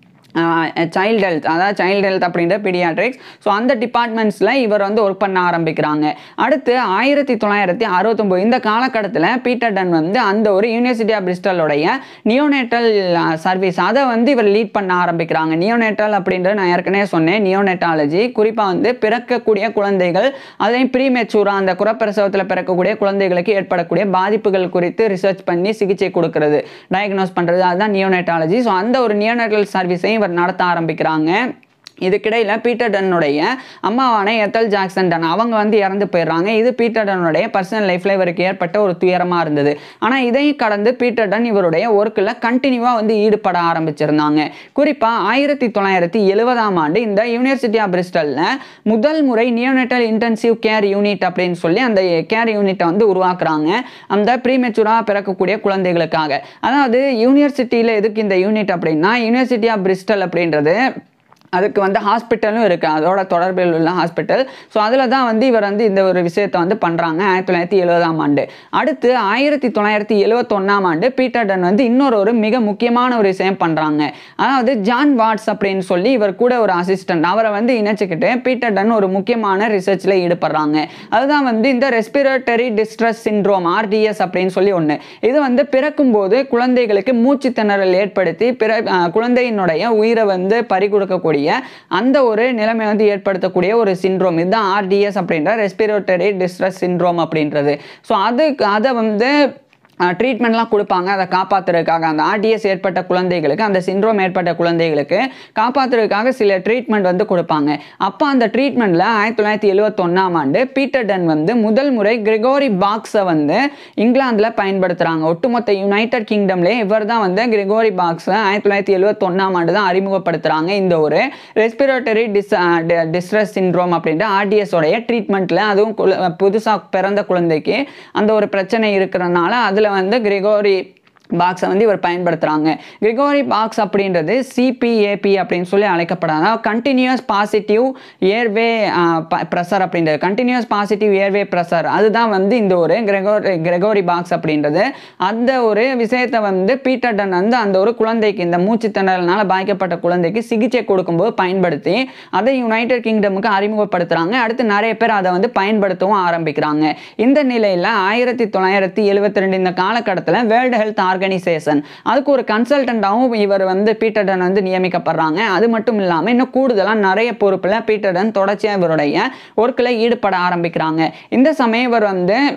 child health அதாவது சைல்டு ஹெல்த் அப்படின்ற பீடியாட்ரிக்ஸ் ஸோ அந்த டிபார்ட்மெண்ட்ஸில் இவர் வந்து ஒர்க் பண்ண ஆரம்பிக்கிறாங்க அடுத்து ஆயிரத்தி தொள்ளாயிரத்தி அறுபத்தொம்போது இந்த காலகட்டத்தில் பீட்டர் டன் வந்து அந்த ஒரு யூனிவர்சிட்டி ஆஃப் பிரிஸ்டலோடைய நியோனேட்டல் சர்வீஸ் அதை வந்து இவர் லீட் பண்ண ஆரம்பிக்கிறாங்க நியோனேட்டல் அப்படின்றது நான் ஏற்கனவே சொன்னேன் நியோனேட்டாலஜி குறிப்பாக வந்து பிறக்கக்கூடிய குழந்தைகள் அதையும் ப்ரீமெச்சூராக அந்த குறப்பிரசவத்தில் பிறக்கக்கூடிய குழந்தைகளுக்கு ஏற்படக்கூடிய பாதிப்புகள் குறித்து ரிசர்ச் பண்ணி சிகிச்சை கொடுக்கறது டயக்னோஸ் பண்ணுறது அதுதான் நியோனேட்டாலஜி ஸோ அந்த ஒரு நியோனேட்டல் சர்வீஸையும் இவர் நடத்த ஆரம்பிக்கிறாங்க இதுக்கிடையில் பீட்டர் டன்னுடைய அம்மாவான எத்தல் ஜாக்சன் டன் அவங்க வந்து இறந்து போயிடுறாங்க இது பீட்டர் டன்னுடைய பர்சனல் லைஃப்பில் இவருக்கு ஏற்பட்ட ஒரு துயரமாக இருந்தது ஆனால் இதையும் கடந்து பீட்டர் டன் இவருடைய ஒர்க்கில் கண்டினியூவாக வந்து ஈடுபட ஆரம்பிச்சிருந்தாங்க குறிப்பாக ஆயிரத்தி தொள்ளாயிரத்தி எழுபதாம் ஆண்டு இந்த யூனிவர்சிட்டி ஆஃப் பிரிஸ்டலில் முதல் முறை நியோனேட்டல் இன்டென்சிவ் கேர் யூனிட் அப்படின்னு சொல்லி அந்த கேர் யூனிட்டை வந்து உருவாக்குறாங்க அந்த ப்ரீமெச்சூராக பிறக்கக்கூடிய குழந்தைகளுக்காக அதாவது யூனிவர்சிட்டியில் எதுக்கு இந்த யூனிட் அப்படின்னா யூனிவர்சிட்டி ஆஃப் பிரிஸ்டல் அப்படின்றது அதுக்கு வந்து ஹாஸ்பிட்டலும் இருக்குது அதோட தொடர்பில் உள்ள ஹாஸ்பிட்டல் ஸோ அதில் தான் வந்து இவர் வந்து இந்த ஒரு விஷயத்தை வந்து பண்ணுறாங்க ஆயிரத்தி தொள்ளாயிரத்தி எழுபதாம் ஆண்டு அடுத்து ஆயிரத்தி தொள்ளாயிரத்தி எழுவத்தொன்னாம் ஆண்டு பீட்டர் டன் வந்து இன்னொரு ஒரு மிக முக்கியமான ஒரு விஷயம் பண்ணுறாங்க அதாவது ஜான் வாட்ஸ் அப்படின்னு சொல்லி இவர் கூட ஒரு அசிஸ்டன்ட் அவரை வந்து இணைச்சிக்கிட்டு பீட்டர் டன் ஒரு முக்கியமான ரிசர்ச்சில் ஈடுபடுறாங்க அதுதான் வந்து இந்த ரெஸ்பிரேட்டரி டிஸ்ட்ரஸ் சிண்ட்ரோம் ஆர்டிஎஸ் அப்படின்னு சொல்லி ஒன்று இது வந்து பிறக்கும்போது குழந்தைகளுக்கு மூச்சு திணறல் ஏற்படுத்தி பிற அஹ், குழந்தையினுடைய உயிரை வந்து பறி கொடுக்கக்கூடிய அந்த ஒரு நிலைமை வந்து ஏற்படுத்தக்கூடிய ஒரு சிண்ட்ரோம் இதுதான் ஆர்டிஎஸ் அப்படின்ற ரெஸ்பிரேட்டரி டிஸ்ட்ரஸ் சிண்ட்ரோம் அப்படின்றது ஸோ அதுக்கு அதை வந்து ட்ரீட்மெண்ட்லாம் கொடுப்பாங்க அதை காப்பாற்றுறதுக்காக அந்த ஆர்டிஎஸ் ஏற்பட்ட குழந்தைகளுக்கு அந்த சிண்ட்ரோம் ஏற்பட்ட குழந்தைகளுக்கு காப்பாற்றுறதுக்காக சில ட்ரீட்மெண்ட் வந்து கொடுப்பாங்க அப்போ அந்த ட்ரீட்மெண்ட்டில் ஆயிரத்தி தொள்ளாயிரத்தி எழுவத்தொன்னாம் ஆண்டு பீட்டர் டன் வந்து முதல் முறை கிரிகோரி பாக்ஸை வந்து இங்கிலாந்தில் பயன்படுத்துகிறாங்க ஒட்டுமொத்த யுனைடெட் கிங்டம்லேயே இவர் தான் வந்து கிரிகோரி பாக்ஸை ஆயிரத்தி தொள்ளாயிரத்தி எழுவத்தொன்னாம் ஆண்டு தான் அறிமுகப்படுத்துகிறாங்க இந்த ஒரு ரெஸ்பிரேட்டரி டிஸ் டிஸ்ட்ரஸ் சிண்ட்ரோம் அப்படின்ற ஆர்டிஎஸ் உடைய ட்ரீட்மெண்ட்டில் அதுவும் புதுசாக பிறந்த குழந்தைக்கு அந்த ஒரு பிரச்சனை இருக்கிறனால அதில் வந்து கிரிகோரி பாக்ஸை வந்து இவர் பயன்படுத்துகிறாங்க கிரிகோரி பாக்ஸ் அப்படின்றது சிபிஏபி அப்படின்னு சொல்லி அழைக்கப்படாத கண்டினியூஸ் பாசிட்டிவ் ஏர்வே ப்ரெஷர் அப்படின்றது கண்டினியூஸ் பாசிட்டிவ் ஏர்வே ப்ரெஷர் அதுதான் வந்து இந்த ஒரு கிரெகோரி கிரெகோரி பாக்ஸ் அப்படின்றது அந்த ஒரு விஷயத்தை வந்து பீட்டர் டன் வந்து அந்த ஒரு குழந்தைக்கு இந்த மூச்சு திணறல்னால பாதிக்கப்பட்ட குழந்தைக்கு சிகிச்சை கொடுக்கும்போது பயன்படுத்தி அதை யுனைடெட் கிங்டமுக்கு அறிமுகப்படுத்துகிறாங்க அடுத்து நிறைய பேர் அதை வந்து பயன்படுத்தவும் ஆரம்பிக்கிறாங்க இந்த நிலையில் ஆயிரத்தி தொள்ளாயிரத்தி எழுபத்தி ரெண்டு இந்த காலகட்டத்தில் வேர்ல்டு ஹெல்த் ஆர்கனைசேஷன் அதுக்கு ஒரு கன்சல்டண்ட்டாகவும் இவர் வந்து பீட்டர் டன் வந்து நியமிக்கப்படுறாங்க அது மட்டும் இல்லாமல் இன்னும் கூடுதலாக நிறைய பொறுப்பில் பீட்டர் டன் தொடர்ச்சியாக இவருடைய ஒர்க்கில் ஈடுபட ஆரம்பிக்கிறாங்க இந்த சமயம் இவர் வந்து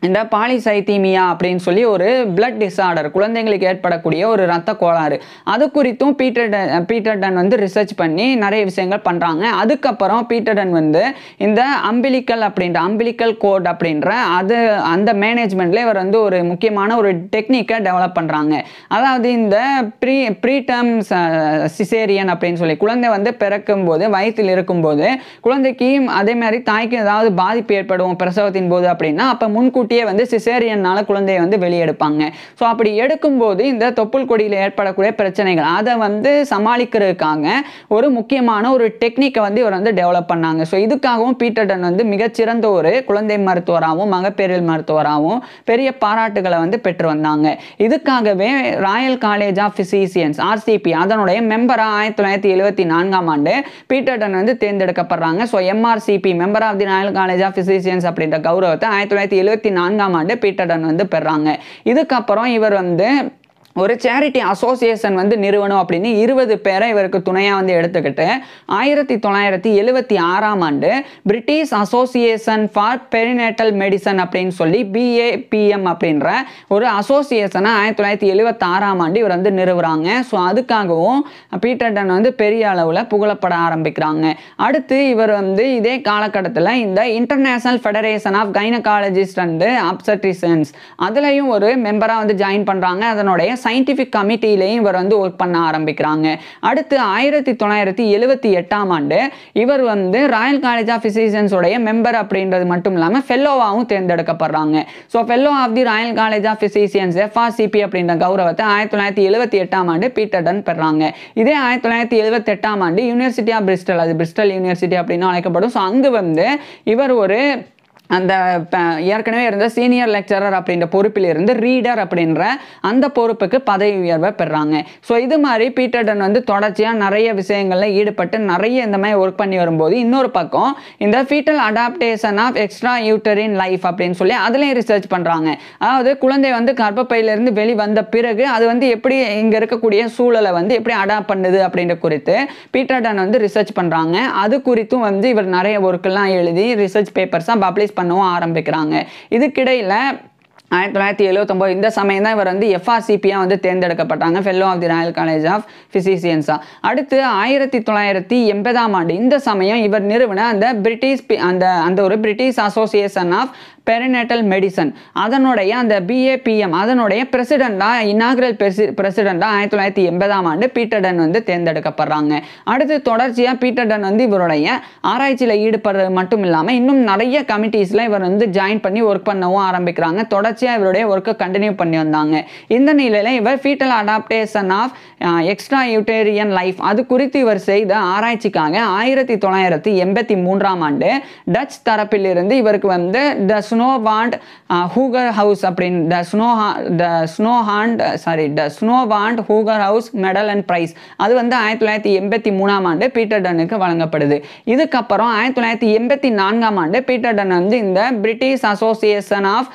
இந்த பாலிசைத்தீமியா அப்படின்னு சொல்லி ஒரு பிளட் டிஸார்டர் குழந்தைங்களுக்கு ஏற்படக்கூடிய ஒரு இரத்த கோளாறு அது குறித்தும் பீட்டர் டன் பீட்டர் டன் வந்து ரிசர்ச் பண்ணி நிறைய விஷயங்கள் பண்ணுறாங்க அதுக்கப்புறம் பீட்டர் டன் வந்து இந்த அம்பிலிக்கல் அப்படின்ற அம்பிலிக்கல் கோட் அப்படின்ற அது அந்த மேனேஜ்மெண்ட்ல இவர் வந்து ஒரு முக்கியமான ஒரு டெக்னிக்கை டெவலப் பண்ணுறாங்க அதாவது இந்த ப்ரீ ப்ரீடம் சிசேரியன் அப்படின்னு சொல்லி குழந்தை வந்து பிறக்கும் போது வயிற்றில் இருக்கும்போது குழந்தைக்கு அதே மாதிரி தாய்க்கு ஏதாவது பாதிப்பு ஏற்படும் பிரசவத்தின் போது அப்படின்னா அப்போ முன்கூட்டியே வந்து சிசேரியனால குழந்தையை வந்து வெளியெடுப்பாங்க ஸோ அப்படி எடுக்கும்போது இந்த தொப்புள் கொடியில் ஏற்படக்கூடிய பிரச்சனைகள் அதை வந்து சமாளிக்கிறதுக்காக ஒரு முக்கியமான ஒரு டெக்னிக்கை வந்து இவர் வந்து டெவலப் பண்ணாங்க ஸோ இதுக்காகவும் பீட்டர்டன் வந்து மிகச்சிறந்த ஒரு குழந்தை மருத்துவராகவும் மகப்பேறியல் மருத்துவராகவும் பெரிய பாராட்டுகளை வந்து பெற்று வந்தாங்க இதுக்காகவே Royal College of Physicians RCP அதனுடைய மெம்பராக ஆயிரத்தி தொள்ளாயிரத்தி எழுபத்தி நான்காம் ஆண்டு பீட்டர்டன் வந்து தேர்ந்தெடுக்கப்படுறாங்க so MRCP member of the Royal College of Physicians அப்படின்ற கௌரவத்தை ஆயிரத்தி தொள்ளாயிரத்தி எழுபத்தி நான்காம் ஆண்டு பீட்டர்டன் வந்து பெறாங்க இதுக்கப்புறம் இவர் வந்து ஒரு சேரிட்டி அசோசியேஷன் வந்து நிறுவனம் அப்படின்னு இருபது பேரை இவருக்கு துணையாக வந்து எடுத்துக்கிட்டு ஆயிரத்தி தொள்ளாயிரத்தி எழுவத்தி ஆறாம் ஆண்டு British Association for perinatal medicine அப்படின்னு சொல்லி பிஏபிஎம் அப்படின்ற ஒரு அசோசியேஷனை ஆயிரத்தி தொள்ளாயிரத்தி எழுவத்தி ஆறாம் ஆண்டு இவர் வந்து நிறுவுறாங்க ஸோ அதுக்காகவும் பீட்டர்டன் வந்து பெரிய அளவில் புகழப்பட ஆரம்பிக்கிறாங்க அடுத்து இவர் வந்து இதே காலகட்டத்தில் இந்த International Federation of gynaecologist and obstetricians அதுலேயும் ஒரு மெம்பராக வந்து ஜாயின் பண்ணுறாங்க அதனுடைய சயின்டிஃபிக் கமிட்டிலையும் இவர் வந்து ஒர்க் பண்ண ஆரம்பிக்கிறாங்க அடுத்து ஆயிரத்தி தொள்ளாயிரத்தி எழுவத்தி எட்டாம் ஆண்டு இவர் வந்து ராயல் காலேஜ் ஆஃப் ஃபிசிஷியன்ஸோடைய மெம்பர் அப்படின்றது மட்டும் இல்லாமல் ஃபெல்லோவாகவும் தேர்ந்தெடுக்கப்படுறாங்க so fellow of the Royal College of Physicians FRCP அப்படின்ற கௌரவத்தை ஆயிரத்தி தொள்ளாயிரத்தி எழுவத்தி எட்டாம் ஆண்டு பீட்டர்டன் பெறாங்க இதே ஆயிரத்தி தொள்ளாயிரத்தி எழுவத்தி எட்டாம் ஆண்டு யூனிவர்சிட்டி ஆஃப் பிரிஸ்டல் அது பிரிஸ்டல் யூனிவர்சிட்டி அப்படின்னு அழைக்கப்படும் ஸோ அங்கு வந்து இவர் ஒரு அந்த ப- ஏற்கனவே இருந்த சீனியர் லெக்சரர் அப்படின்ற பொறுப்பில் இருந்து ரீடர் அப்படின்ற அந்த பொறுப்புக்கு பதவி உயர்வை பெறாங்க ஸோ இது மாதிரி பீட்டர்டன் வந்து தொடர்ச்சியாக நிறைய விஷயங்களில் ஈடுபட்டு நிறைய இந்த மாதிரி ஒர்க் பண்ணி வரும்போது இன்னொரு பக்கம் இந்த fetal adaptation of extra uterine life அப்படின்னு சொல்லி அதுலேயும் ரிசர்ச் பண்ணுறாங்க அதாவது குழந்தை வந்து கர்ப்பப்பையிலிருந்து வெளி வந்த பிறகு அது வந்து எப்படி இங்கே இருக்கக்கூடிய சூழலை வந்து எப்படி அடாப்ட் பண்ணுது அப்படின்ற குறித்து பீட்டர்டன் வந்து ரிசர்ச் பண்ணுறாங்க அது குறித்தும் வந்து இவர் நிறைய ஒர்க்கெல்லாம் எழுதி ரிசர்ச் பேப்பர்ஸாக பப்ளிஷ் பண்ணவும் ஆரம்பிக்கிறாங்க இதுக்கிடையில் ஆயிரத்தி தொள்ளாயிரத்தி எழுவத்தொம்போது இந்த சமயம் தான் இவர் வந்து எஃப்ஆர்சிபியாக வந்து தேர்ந்தெடுக்கப்பட்டாங்க fellow of the Royal College of ஃபிசிசியன்ஸா அடுத்து ஆயிரத்தி தொள்ளாயிரத்தி எண்பதாம் ஆண்டு இந்த சமயம் இவர் நிறுவன அந்த பிரிட்டிஷ் பி- அந்த அந்த ஒரு British Association of perinatal medicine அதனுடைய அந்த பிஏபிஎம் அதனுடைய பிரசிடெண்ட்டாக இனாகரல் பெர்சி பிரசிடெண்ட்டாக ஆயிரத்தி தொள்ளாயிரத்தி எண்பதாம் ஆண்டு பீட்டர்டன் வந்து தேர்ந்தெடுக்கப்படுறாங்க அடுத்து தொடர்ச்சியாக பீட்டர்டன் வந்து இவருடைய ஆராய்ச்சியில் ஈடுபடுறது மட்டும் இல்லாமல் இன்னும் நிறைய கமிட்டிஸில் இவர் வந்து ஜாயின் பண்ணி ஒர்க் பண்ணவும் ஆரம்பிக்கிறாங்க தொடர்ச்சியாக இவருடைய ஒர்க்கை கண்டினியூ பண்ணி வந்தாங்க இந்த நிலையில் இவர் fetal adaptation of extra uterine life அது குறித்து இவர் செய்த ஆராய்ச்சிக்காக ஆயிரத்தி தொள்ளாயிரத்தி எண்பத்தி மூன்றாம் ஆண்டு டச் தரப்பிலிருந்து இவருக்கு வந்து the Snoo van't Hoogerhuys அப்படின்னு the Snoo the Snoo hand sorry the Snoo van't Hoogerhuys medal and prize அது வந்து ஆயிரத்தி தொள்ளாயிரத்தி எண்பத்தி மூணாம் ஆண்டு பீட்டர்டனுக்கு வழங்கப்படுது இதுக்கப்புறம் ஆயிரத்தி தொள்ளாயிரத்தி எண்பத்தி நான்காம் ஆண்டு பீட்டர்டன் வந்து இந்த பிரிட்டிஷ் அசோசியேஷன் ஆஃப்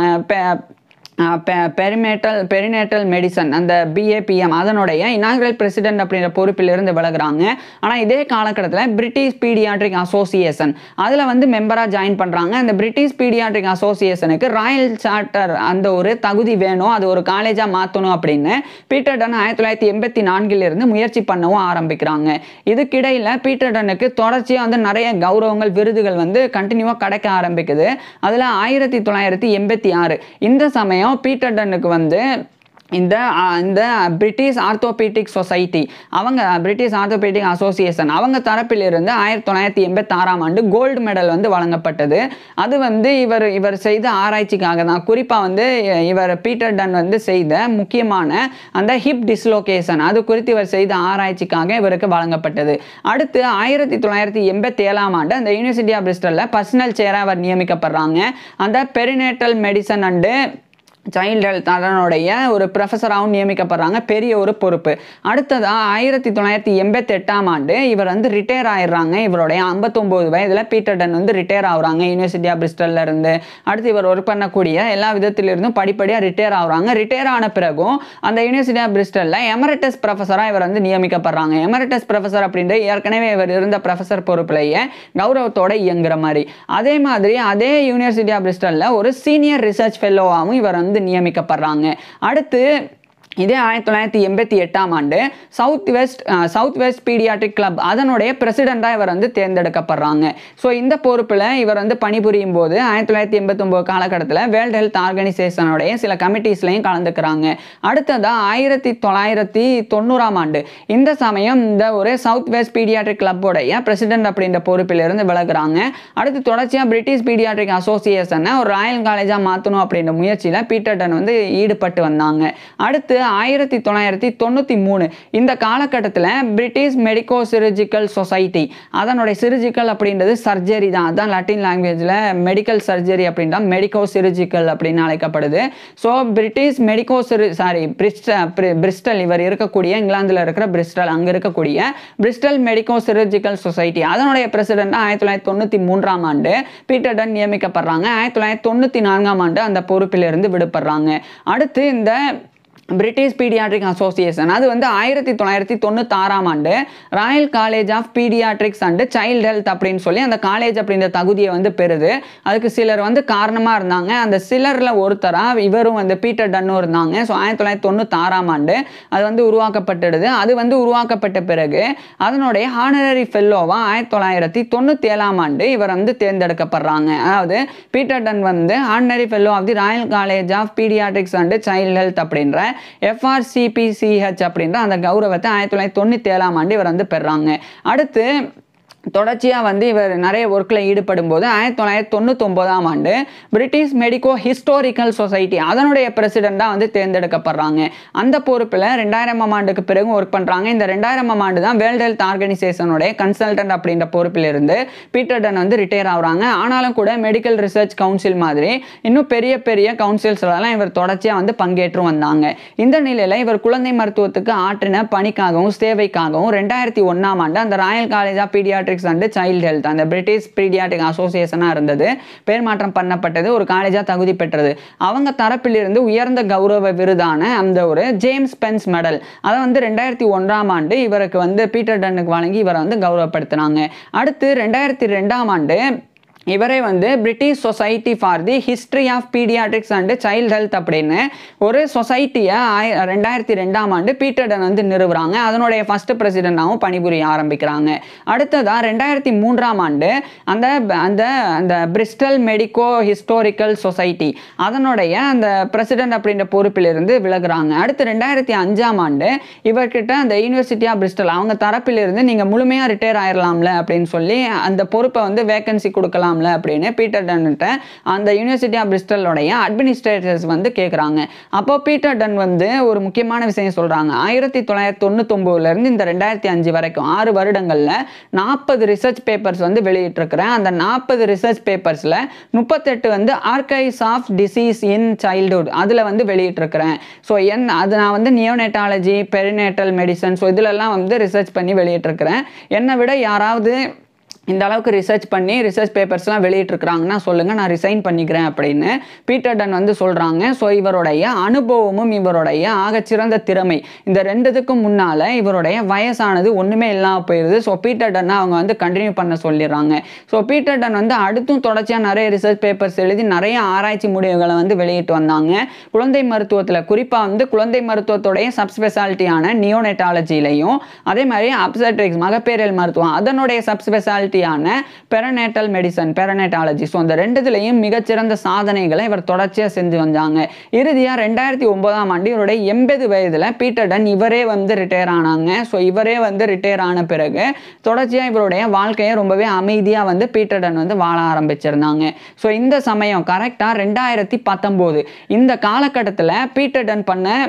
பெரிமேட்டல் பெரினேட்டல் மெடிசன் அந்த பிஏபிஎம் அதனுடைய இனாகரல் பிரசிடென்ட் அப்படின்ற பொறுப்பிலிருந்து விலகுறாங்க ஆனால் இதே காலகட்டத்தில் பிரிட்டிஷ் பீடியாட்ரிக் அசோசியேஷன் அதில் வந்து மெம்பராக ஜாயின் பண்ணுறாங்க அந்த பிரிட்டிஷ் பீடியாட்ரிக் அசோசியேஷனுக்கு ராயல் சார்ட்டர் அந்த ஒரு தகுதி வேணும் அது ஒரு காலேஜாக மாற்றணும் அப்படின்னு பீட்டர்டன் ஆயிரத்தி தொள்ளாயிரத்தி எண்பத்தி நான்கிலிருந்து முயற்சி பண்ணவும் ஆரம்பிக்கிறாங்க இதுக்கிடையில் பீட்டர்டனுக்கு தொடர்ச்சியாக வந்து நிறைய கௌரவங்கள் விருதுகள் வந்து கண்டினியூவாக கிடைக்க ஆரம்பிக்குது அதில் ஆயிரத்தி தொள்ளாயிரத்தி எண்பத்தி ஆறு இந்த சமயம் பீட்டர்டனுக்கு வந்து இந்த ஆ, இந்த பிரிட்டிஷ் ஆர்த்தோபீட்டிக் சொசைட்டி அவங்க பிரிட்டிஷ் ஆர்த்தோபீட்டிக் அசோசியேஷன் அவங்க தரப்பிலிருந்து ஆயிரத்தி தொள்ளாயிரத்தி எண்பத்தாறாம் ஆண்டு கோல்டு மெடல் வந்து வழங்கப்பட்டது அது வந்து இவர் இவர் செய்த ஆராய்ச்சிக்காக தான் குறிப்பாக வந்து இவர் பீட்டர் டன் வந்து செய்த முக்கியமான அந்த ஹிப் டிஸ்லோகேஷன் அது குறித்து இவர் செய்த ஆராய்ச்சிக்காக இவருக்கு வழங்கப்பட்டது அடுத்து ஆயிரத்தி தொள்ளாயிரத்தி எண்பத்தி ஏழாம் ஆண்டு அந்த யூனிவர்சிட்டி ஆஃப் பிரிஸ்டலில் பர்சனல் சேராக அவர் நியமிக்கப்படுறாங்க அந்த perinatal medicine and child health அதனுடைய ஒரு ப்ரொஃபஸராகவும் நியமிக்கப்படுறாங்க பெரிய ஒரு பொறுப்பு அடுத்ததாக ஆயிரத்தி தொள்ளாயிரத்தி எண்பத்தி எட்டாம் ஆண்டு இவர் வந்து ரிட்டையர் ஆயிடுறாங்க இவருடைய ஐம்பத்தொம்போது வயதில் பீட்டர் டன் வந்து ரிட்டையர் ஆகுறாங்க யூனிவர்சிட்டி ஆஃப் பிரிஸ்டல்ல இருந்து அடுத்து இவர் ஒர்க் பண்ணக்கூடிய எல்லா விதத்திலிருந்தும் படிப்படியாக ரிட்டையர் ஆகுறாங்க ரிட்டையர் ஆன பிறகும் அந்த யூனிவர்சிட்டி ஆஃப் பிரிஸ்டலில் எமரட்டஸ் ப்ரொஃபஸராக இவர் வந்து நியமிக்கப்படுறாங்க எமரட்டஸ் ப்ரொஃபஸர் அப்படின்ற ஏற்கனவே இவர் இருந்த ப்ரொஃபஸர் பொறுப்புலையே கௌரவத்தோட இயங்குற மாதிரி அதே மாதிரி அதே யூனிவர்சிட்டி ஆஃப் பிரிஸ்டலில் ஒரு சீனியர் ரிசர்ச் ஃபெல்லோவாகவும் இவர் வந்து நியமிக்கப்படுறாங்க அடுத்து இதே ஆயிரத்தி தொள்ளாயிரத்தி எண்பத்தி எட்டாம் ஆண்டு south west south west paediatric club அதனுடைய பிரசிடெண்ட்டாக இவர் வந்து தேர்ந்தெடுக்கப்படுறாங்க ஸோ இந்த பொறுப்பில் இவர் வந்து பணிபுரியும் போது ஆயிரத்தி தொள்ளாயிரத்தி எண்பத்தொம்போது காலகட்டத்தில் வேர்ல்டு ஹெல்த் ஆர்கனைசேஷனுடைய சில கமிட்டிஸ்லையும் கலந்துக்கிறாங்க அடுத்ததாக ஆயிரத்தி தொள்ளாயிரத்தி தொண்ணூறாம் ஆண்டு இந்த சமயம் இந்த ஒரு சவுத் வெஸ்ட் பீடியாட்ரிக் கிளப்போடைய பிரசிடென்ட் அப்படின்ற பொறுப்பிலிருந்து விலகுறாங்க அடுத்து தொடர்ச்சியாக பிரிட்டிஷ் பீடியாட்ரிக் அசோசியேஷனை ஒரு ராயல் காலேஜாக மாற்றணும் அப்படின்ற முயற்சியில் பீட்டர்டன் வந்து ஈடுபட்டு வந்தாங்க அடுத்து ஆயிரத்தி தொள்ளாயிரத்தி தொண்ணூற்றி மூணு இந்த காலகட்டத்தில் பிரிட்டிஷ் மெடிக்கோ சிரிஜிக்கல் சொசைட்டி அதனுடைய சிரிஜிக்கல் அப்படின்றது சர்ஜரி தான் அதான் லட்டின் லாங்குவேஜில் மெடிக்கல் சர்ஜரி அப்படின்றா மெடிக்கோ சிரிஜிக்கல் அப்படின்னு அழைக்கப்படுது ஸோ பிரிட்டிஷ் மெடிக்கோ சிறு சாரி பிரிஸ்டல் இவர் இருக்கக்கூடிய இங்கிலாந்தில் இருக்கிற பிரிஸ்டல் அங்கே இருக்கக்கூடிய பிரிஸ்டல் மெடிக்கோ சிரிஜிக்கல் சொசைட்டி அதனுடைய பிரசிடென்ட் ஆயிரத்தி தொள்ளாயிரத்தி தொண்ணூற்றி மூன்றாம் ஆண்டு பீட்டர்டன் நியமிக்கப்படுறாங்க ஆயிரத்தி தொள்ளாயிரத்தி தொண்ணூற்றி நான்காம் ஆண்டு அந்த பொறுப்பிலிருந்து விடுபடுறாங்க அடுத்து இந்த பிரிட்டிஷ் பீடியாட்ரிக் அசோசியேஷன் அது வந்து ஆயிரத்தி தொள்ளாயிரத்தி தொண்ணூத்தாறாம் ஆண்டு Royal College of paediatrics and child health அப்படின்னு சொல்லி அந்த காலேஜ் அப்படின்ற தகுதியை வந்து பெறுது அதுக்கு சிலர் வந்து காரணமாக இருந்தாங்க அந்த சிலரில் ஒருத்தராக இவரும் வந்து பீட்டர் டன்னும் இருந்தாங்க ஸோ ஆயிரத்தி தொள்ளாயிரத்தி தொண்ணூத்தாறாம் ஆண்டு அது வந்து உருவாக்கப்பட்டுடுது அது வந்து உருவாக்கப்பட்ட பிறகு அதனுடைய ஹானரரி ஃபெல்லோவா ஆயிரத்தி தொள்ளாயிரத்தி தொண்ணூற்றி ஏழாம் ஆண்டு இவர் வந்து தேர்ந்தெடுக்கப்படுறாங்க அதாவது பீட்டர் டன் வந்து honorary fellow of the Royal College of paediatrics and child health அப்படின்ற எஃப்ஆர்சிபிசிஹெச் அப்படின்ற அந்த கௌரவத்தை ஆயிரத்தி தொள்ளாயிரத்தி தொண்ணூற்றி ஏழாம் ஆண்டு இவர் வந்து பெறாங்க அடுத்து தொடர்ச்சியாக வந்து இவர் நிறைய ஒர்க்கில் ஈடுபடும் போது ஆயிரத்தி தொள்ளாயிரத்தி தொண்ணூத்தொம்போதாம் ஆண்டு பிரிட்டிஷ் மெடிக்கோ ஹிஸ்டாரிக்கல் சொசைட்டி அதனுடைய பிரசிடெண்ட்டாக வந்து தேர்ந்தெடுக்கப்படுறாங்க அந்த பொறுப்பில் ரெண்டாயிரமாம் ஆண்டுக்கு பிறகு ஒர்க் பண்ணுறாங்க இந்த ரெண்டாயிரமாம் ஆண்டு தான் வேர்ல்டு ஹெல்த் ஆர்கனைசேஷனுடைய கன்சல்டன்ட் அப்படின்ற பொறுப்பிலிருந்து பீட்டர் டன் வந்து ரிட்டையர் ஆகுறாங்க ஆனாலும் கூட மெடிக்கல் ரிசர்ச் கவுன்சில் மாதிரி இன்னும் பெரிய பெரிய கவுன்சில்ஸ்லாம் இவர் தொடர்ச்சியாக வந்து பங்கேற்று வந்தாங்க இந்த நிலையில் இவர் குழந்தை மருத்துவத்துக்கு ஆற்றின பணிக்காகவும் சேவைக்காகவும் ரெண்டாயிரத்தி ஒன்றாம் ஆண்டு அந்த Royal College of paediatrics and child health அந்த பிரிட்டிஷ் பீடியாட்ரிக் அசோசியேஷனாக இருந்தது பேர் மாற்றம் பண்ணப்பட்டது ஒரு காலேஜாக தகுதி பெற்றது அவங்க தரப்பிலிருந்து உயர்ந்த கௌரவ விருதான அந்த ஒரு ஜேம்ஸ் பென்ஸ் மெடல் அதை வந்து ரெண்டாயிரத்தி ஒன்றாம் ஆண்டு இவருக்கு வந்து பீட்டர் டன்னுக்கு வழங்கி இவரை வந்து கௌரவப்படுத்தினாங்க அடுத்து ரெண்டாயிரத்தி ரெண்டாம் ஆண்டு இவரே வந்து British society for the history of paediatrics and child health அப்படின்னு ஒரு சொசைட்டியை ஆய ரெண்டாயிரத்தி ரெண்டாம் ஆண்டு பீட்டர்டன் வந்து நிறுவுறாங்க அதனுடைய ஃபர்ஸ்ட் பிரசிடெண்டாகவும் பணிபுரிய ஆரம்பிக்கிறாங்க அடுத்ததாக ரெண்டாயிரத்தி மூன்றாம் ஆண்டு அந்த அந்த அந்த பிரிஸ்டல் மெடிக்கோ ஹிஸ்டாரிக்கல் சொசைட்டி அதனுடைய அந்த பிரசிடென்ட் அப்படின்ற பொறுப்பிலிருந்து விலகுறாங்க அடுத்து ரெண்டாயிரத்தி அஞ்சாம் ஆண்டு இவர்கிட்ட அந்த யூனிவர்சிட்டி ஆஃப் பிரிஸ்டல் அவங்க தரப்பிலிருந்து நீங்கள் முழுமையாக ரிட்டையர் ஆயிடலாம்ல அப்படின்னு சொல்லி அந்த பொறுப்பை வந்து வேகன்சி கொடுக்கலாம் பண்ணலாம்ல அப்படின்னு பீட்டர் டன்கிட்ட அந்த யூனிவர்சிட்டி ஆஃப் பிரிஸ்டலோடைய அட்மினிஸ்ட்ரேட்டர்ஸ் வந்து கேட்குறாங்க அப்போ பீட்டர் டன் வந்து ஒரு முக்கியமான விஷயம் சொல்கிறாங்க ஆயிரத்தி தொள்ளாயிரத்தி தொண்ணூத்தொம்போதுலேருந்து இந்த ரெண்டாயிரத்தி அஞ்சு வரைக்கும் ஆறு வருடங்களில் நாற்பது ரிசர்ச் பேப்பர்ஸ் வந்து வெளியிட்டிருக்கிறேன் அந்த நாற்பது ரிசர்ச் பேப்பர்ஸில் முப்பத்தெட்டு வந்து archives of disease in childhood அதில் வந்து வெளியிட்டிருக்கிறேன் ஸோ என் அது நான் வந்து நியோனேட்டாலஜி பெரினேட்டல் மெடிசன் ஸோ இதிலெல்லாம் வந்து ரிசர்ச் பண்ணி வெளியிட்டிருக்கிறேன் என்னை விட யாராவது இந்த அளவுக்கு ரிசர்ச் பண்ணி ரிசர்ச் பேப்பர்ஸ்லாம் வெளியிட்டிருக்கிறாங்கன்னா சொல்லுங்கள் நான் ரிசைன் பண்ணிக்கிறேன் அப்படின்னு பீட்டர் டன் வந்து சொல்கிறாங்க ஸோ இவருடைய அனுபவமும் இவருடைய ஆகச்சிறந்த திறமை இந்த ரெண்டுத்துக்கும் முன்னால் இவருடைய வயசானது ஒன்றுமே இல்லாமல் போயிடுது ஸோ பீட்டர் டன்னை அவங்க வந்து கண்டினியூ பண்ண சொல்லிடுறாங்க ஸோ பீட்டர் டன் வந்து அடுத்தும் தொடர்ச்சியாக நிறைய ரிசர்ச் பேப்பர்ஸ் எழுதி நிறைய ஆராய்ச்சி முடிவுகளை வந்து வெளியிட்டு வந்தாங்க குழந்தை மருத்துவத்தில் குறிப்பாக வந்து குழந்தை மருத்துவத்துடைய சப்ஸ்பெஷாலிட்டியான நியோனெட்டாலஜிலையும் அதே மாதிரி அப்சட்ரிக்ஸ் மகப்பேரியல் மருத்துவம் அதனுடைய சப்ஸ்பெஷாலிட்டி ஸ்பெஷாலிட்டியான பெரநேட்டல் மெடிசன் பெரநேட்டாலஜி ஸோ அந்த ரெண்டுத்துலேயும் மிகச்சிறந்த சாதனைகளை இவர் தொடர்ச்சியாக செஞ்சு வந்தாங்க இறுதியாக ரெண்டாயிரத்தி ஒன்பதாம் ஆண்டு இவருடைய எண்பது வயதில் பீட்டர் டன் இவரே வந்து ரிட்டையர் ஆனாங்க ஸோ இவரே வந்து ரிட்டையர் ஆன பிறகு தொடர்ச்சியாக இவருடைய வாழ்க்கையை ரொம்பவே அமைதியாக வந்து பீட்டர் டன் வந்து வாழ ஆரம்பிச்சிருந்தாங்க ஸோ இந்த சமயம் கரெக்டாக ரெண்டாயிரத்தி பத்தொம்போது இந்த காலகட்டத்தில் பீட்டர் டன் பண்ண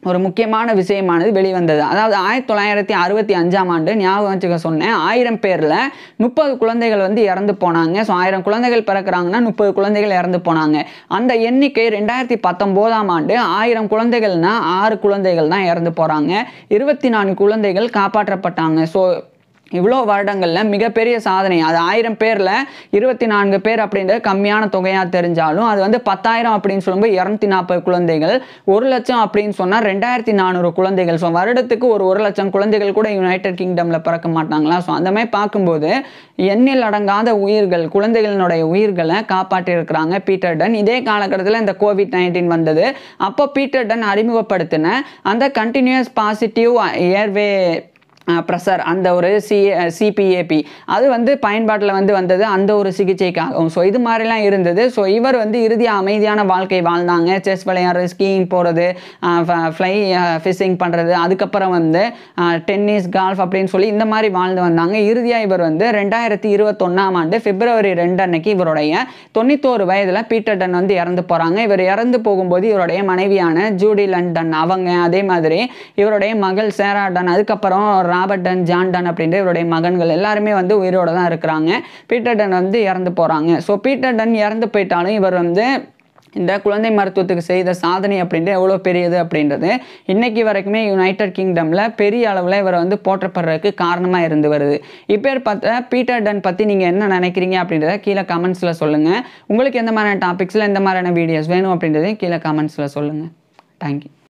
ஒரு முக்கியமான விஷயமானது வெளிவந்தது அதாவது ஆயிரத்தி தொள்ளாயிரத்தி அறுபத்தி அஞ்சாம் ஆண்டு ஞாபகம் வச்சுக்க சொன்னேன் ஆயிரம் பேரில் முப்பது குழந்தைகள் வந்து இறந்து போனாங்க ஸோ ஆயிரம் குழந்தைகள் பிறக்கிறாங்கன்னா முப்பது குழந்தைகள் இறந்து போனாங்க அந்த எண்ணிக்கை ரெண்டாயிரத்தி பத்தொம்போதாம் ஆண்டு ஆயிரம் குழந்தைகள்னா ஆறு குழந்தைகள் தான் இறந்து போகிறாங்க இருபத்தி நான்கு குழந்தைகள் காப்பாற்றப்பட்டாங்க ஸோ இவ்வளோ வருடங்களில் மிகப்பெரிய சாதனை அது ஆயிரம் பேரில் இருபத்தி நான்கு பேர் அப்படின்றது கம்மியான தொகையாக தெரிஞ்சாலும் அது வந்து பத்தாயிரம் அப்படின்னு சொல்லும்போது இரநூத்தி நாற்பது குழந்தைகள் ஒரு லட்சம் அப்படின்னு சொன்னால் ரெண்டாயிரத்தி நானூறு குழந்தைகள் ஸோ வருடத்துக்கு ஒரு ஒரு லட்சம் குழந்தைகள் கூட யுனைடெட் கிங்டமில் பிறக்க மாட்டாங்களா ஸோ அந்த மாதிரி பார்க்கும்போது எண்ணில் அடங்காத உயிர்கள் குழந்தைகளினுடைய உயிர்களை காப்பாற்றியிருக்கிறாங்க பீட்டர் டன் இதே காலகட்டத்தில் இந்த கோவிட் நைன்டீன் வந்தது அப்போ பீட்டர் டன் அறிமுகப்படுத்தின அந்த கண்டினியூஸ் பாசிட்டிவ் ஏர்வே ப்ரெஷர் அந்த ஒரு சி சிபிஏபி அது வந்து பயன்பாட்டில் வந்து வந்தது அந்த ஒரு சிகிச்சைக்காகவும் ஸோ இது மாதிரிலாம் இருந்தது ஸோ இவர் வந்து இறுதியாக அமைதியான வாழ்க்கை வாழ்ந்தாங்க செஸ் விளையாடுறது ஸ்கீயிங் போகிறது ஃப்ளை ஃபிஷிங் பண்ணுறது அதுக்கப்புறம் வந்து டென்னிஸ் கால்ஃப் அப்படின்னு சொல்லி இந்த மாதிரி வாழ்ந்து வந்தாங்க இறுதியாக இவர் வந்து ரெண்டாயிரத்தி இருபத்தொன்னாம் ஆண்டு பிப்ரவரி ரெண்டு அன்னைக்கு இவருடைய தொண்ணூத்தோரு வயதில் பீட்டர் டன் வந்து இறந்து போகிறாங்க இவர் இறந்து போகும்போது இவருடைய மனைவியான ஜூடி லண்டன் அவங்க அதே மாதிரி இவருடைய மகள் சேரா டன் அதுக்கப்புறம் ராபர்ட் டன் ஜான் டன் அப்படின்ற இவருடைய மகன்கள் எல்லாருமே வந்து உயிரோட தான் இருக்கிறாங்க பீட்டர் டன் வந்து இறந்து போகிறாங்க ஸோ பீட்டர் டன் இறந்து போயிட்டாலும் இவர் வந்து இந்த குழந்தை மருத்துவத்துக்கு செய்த சாதனை அப்படின்றது எவ்வளோ பெரியது அப்படின்றது இன்னைக்கு வரைக்குமே யுனைடெட் கிங்டமில் பெரிய அளவில் இவர் வந்து போற்றப்படுறதுக்கு காரணமாக இருந்து வருது இப்போ பார்த்த பீட்டர் டன் பற்றி நீங்கள் என்ன நினைக்கிறீங்க அப்படின்றத கீழே கமெண்ட்ஸில் சொல்லுங்கள் உங்களுக்கு எந்த மாதிரியான டாபிக்ஸில் எந்த மாதிரியான வீடியோஸ் வேணும் அப்படின்றதையும் கீழே கமெண்ட்ஸில் சொல்லுங்கள் தேங்க்யூ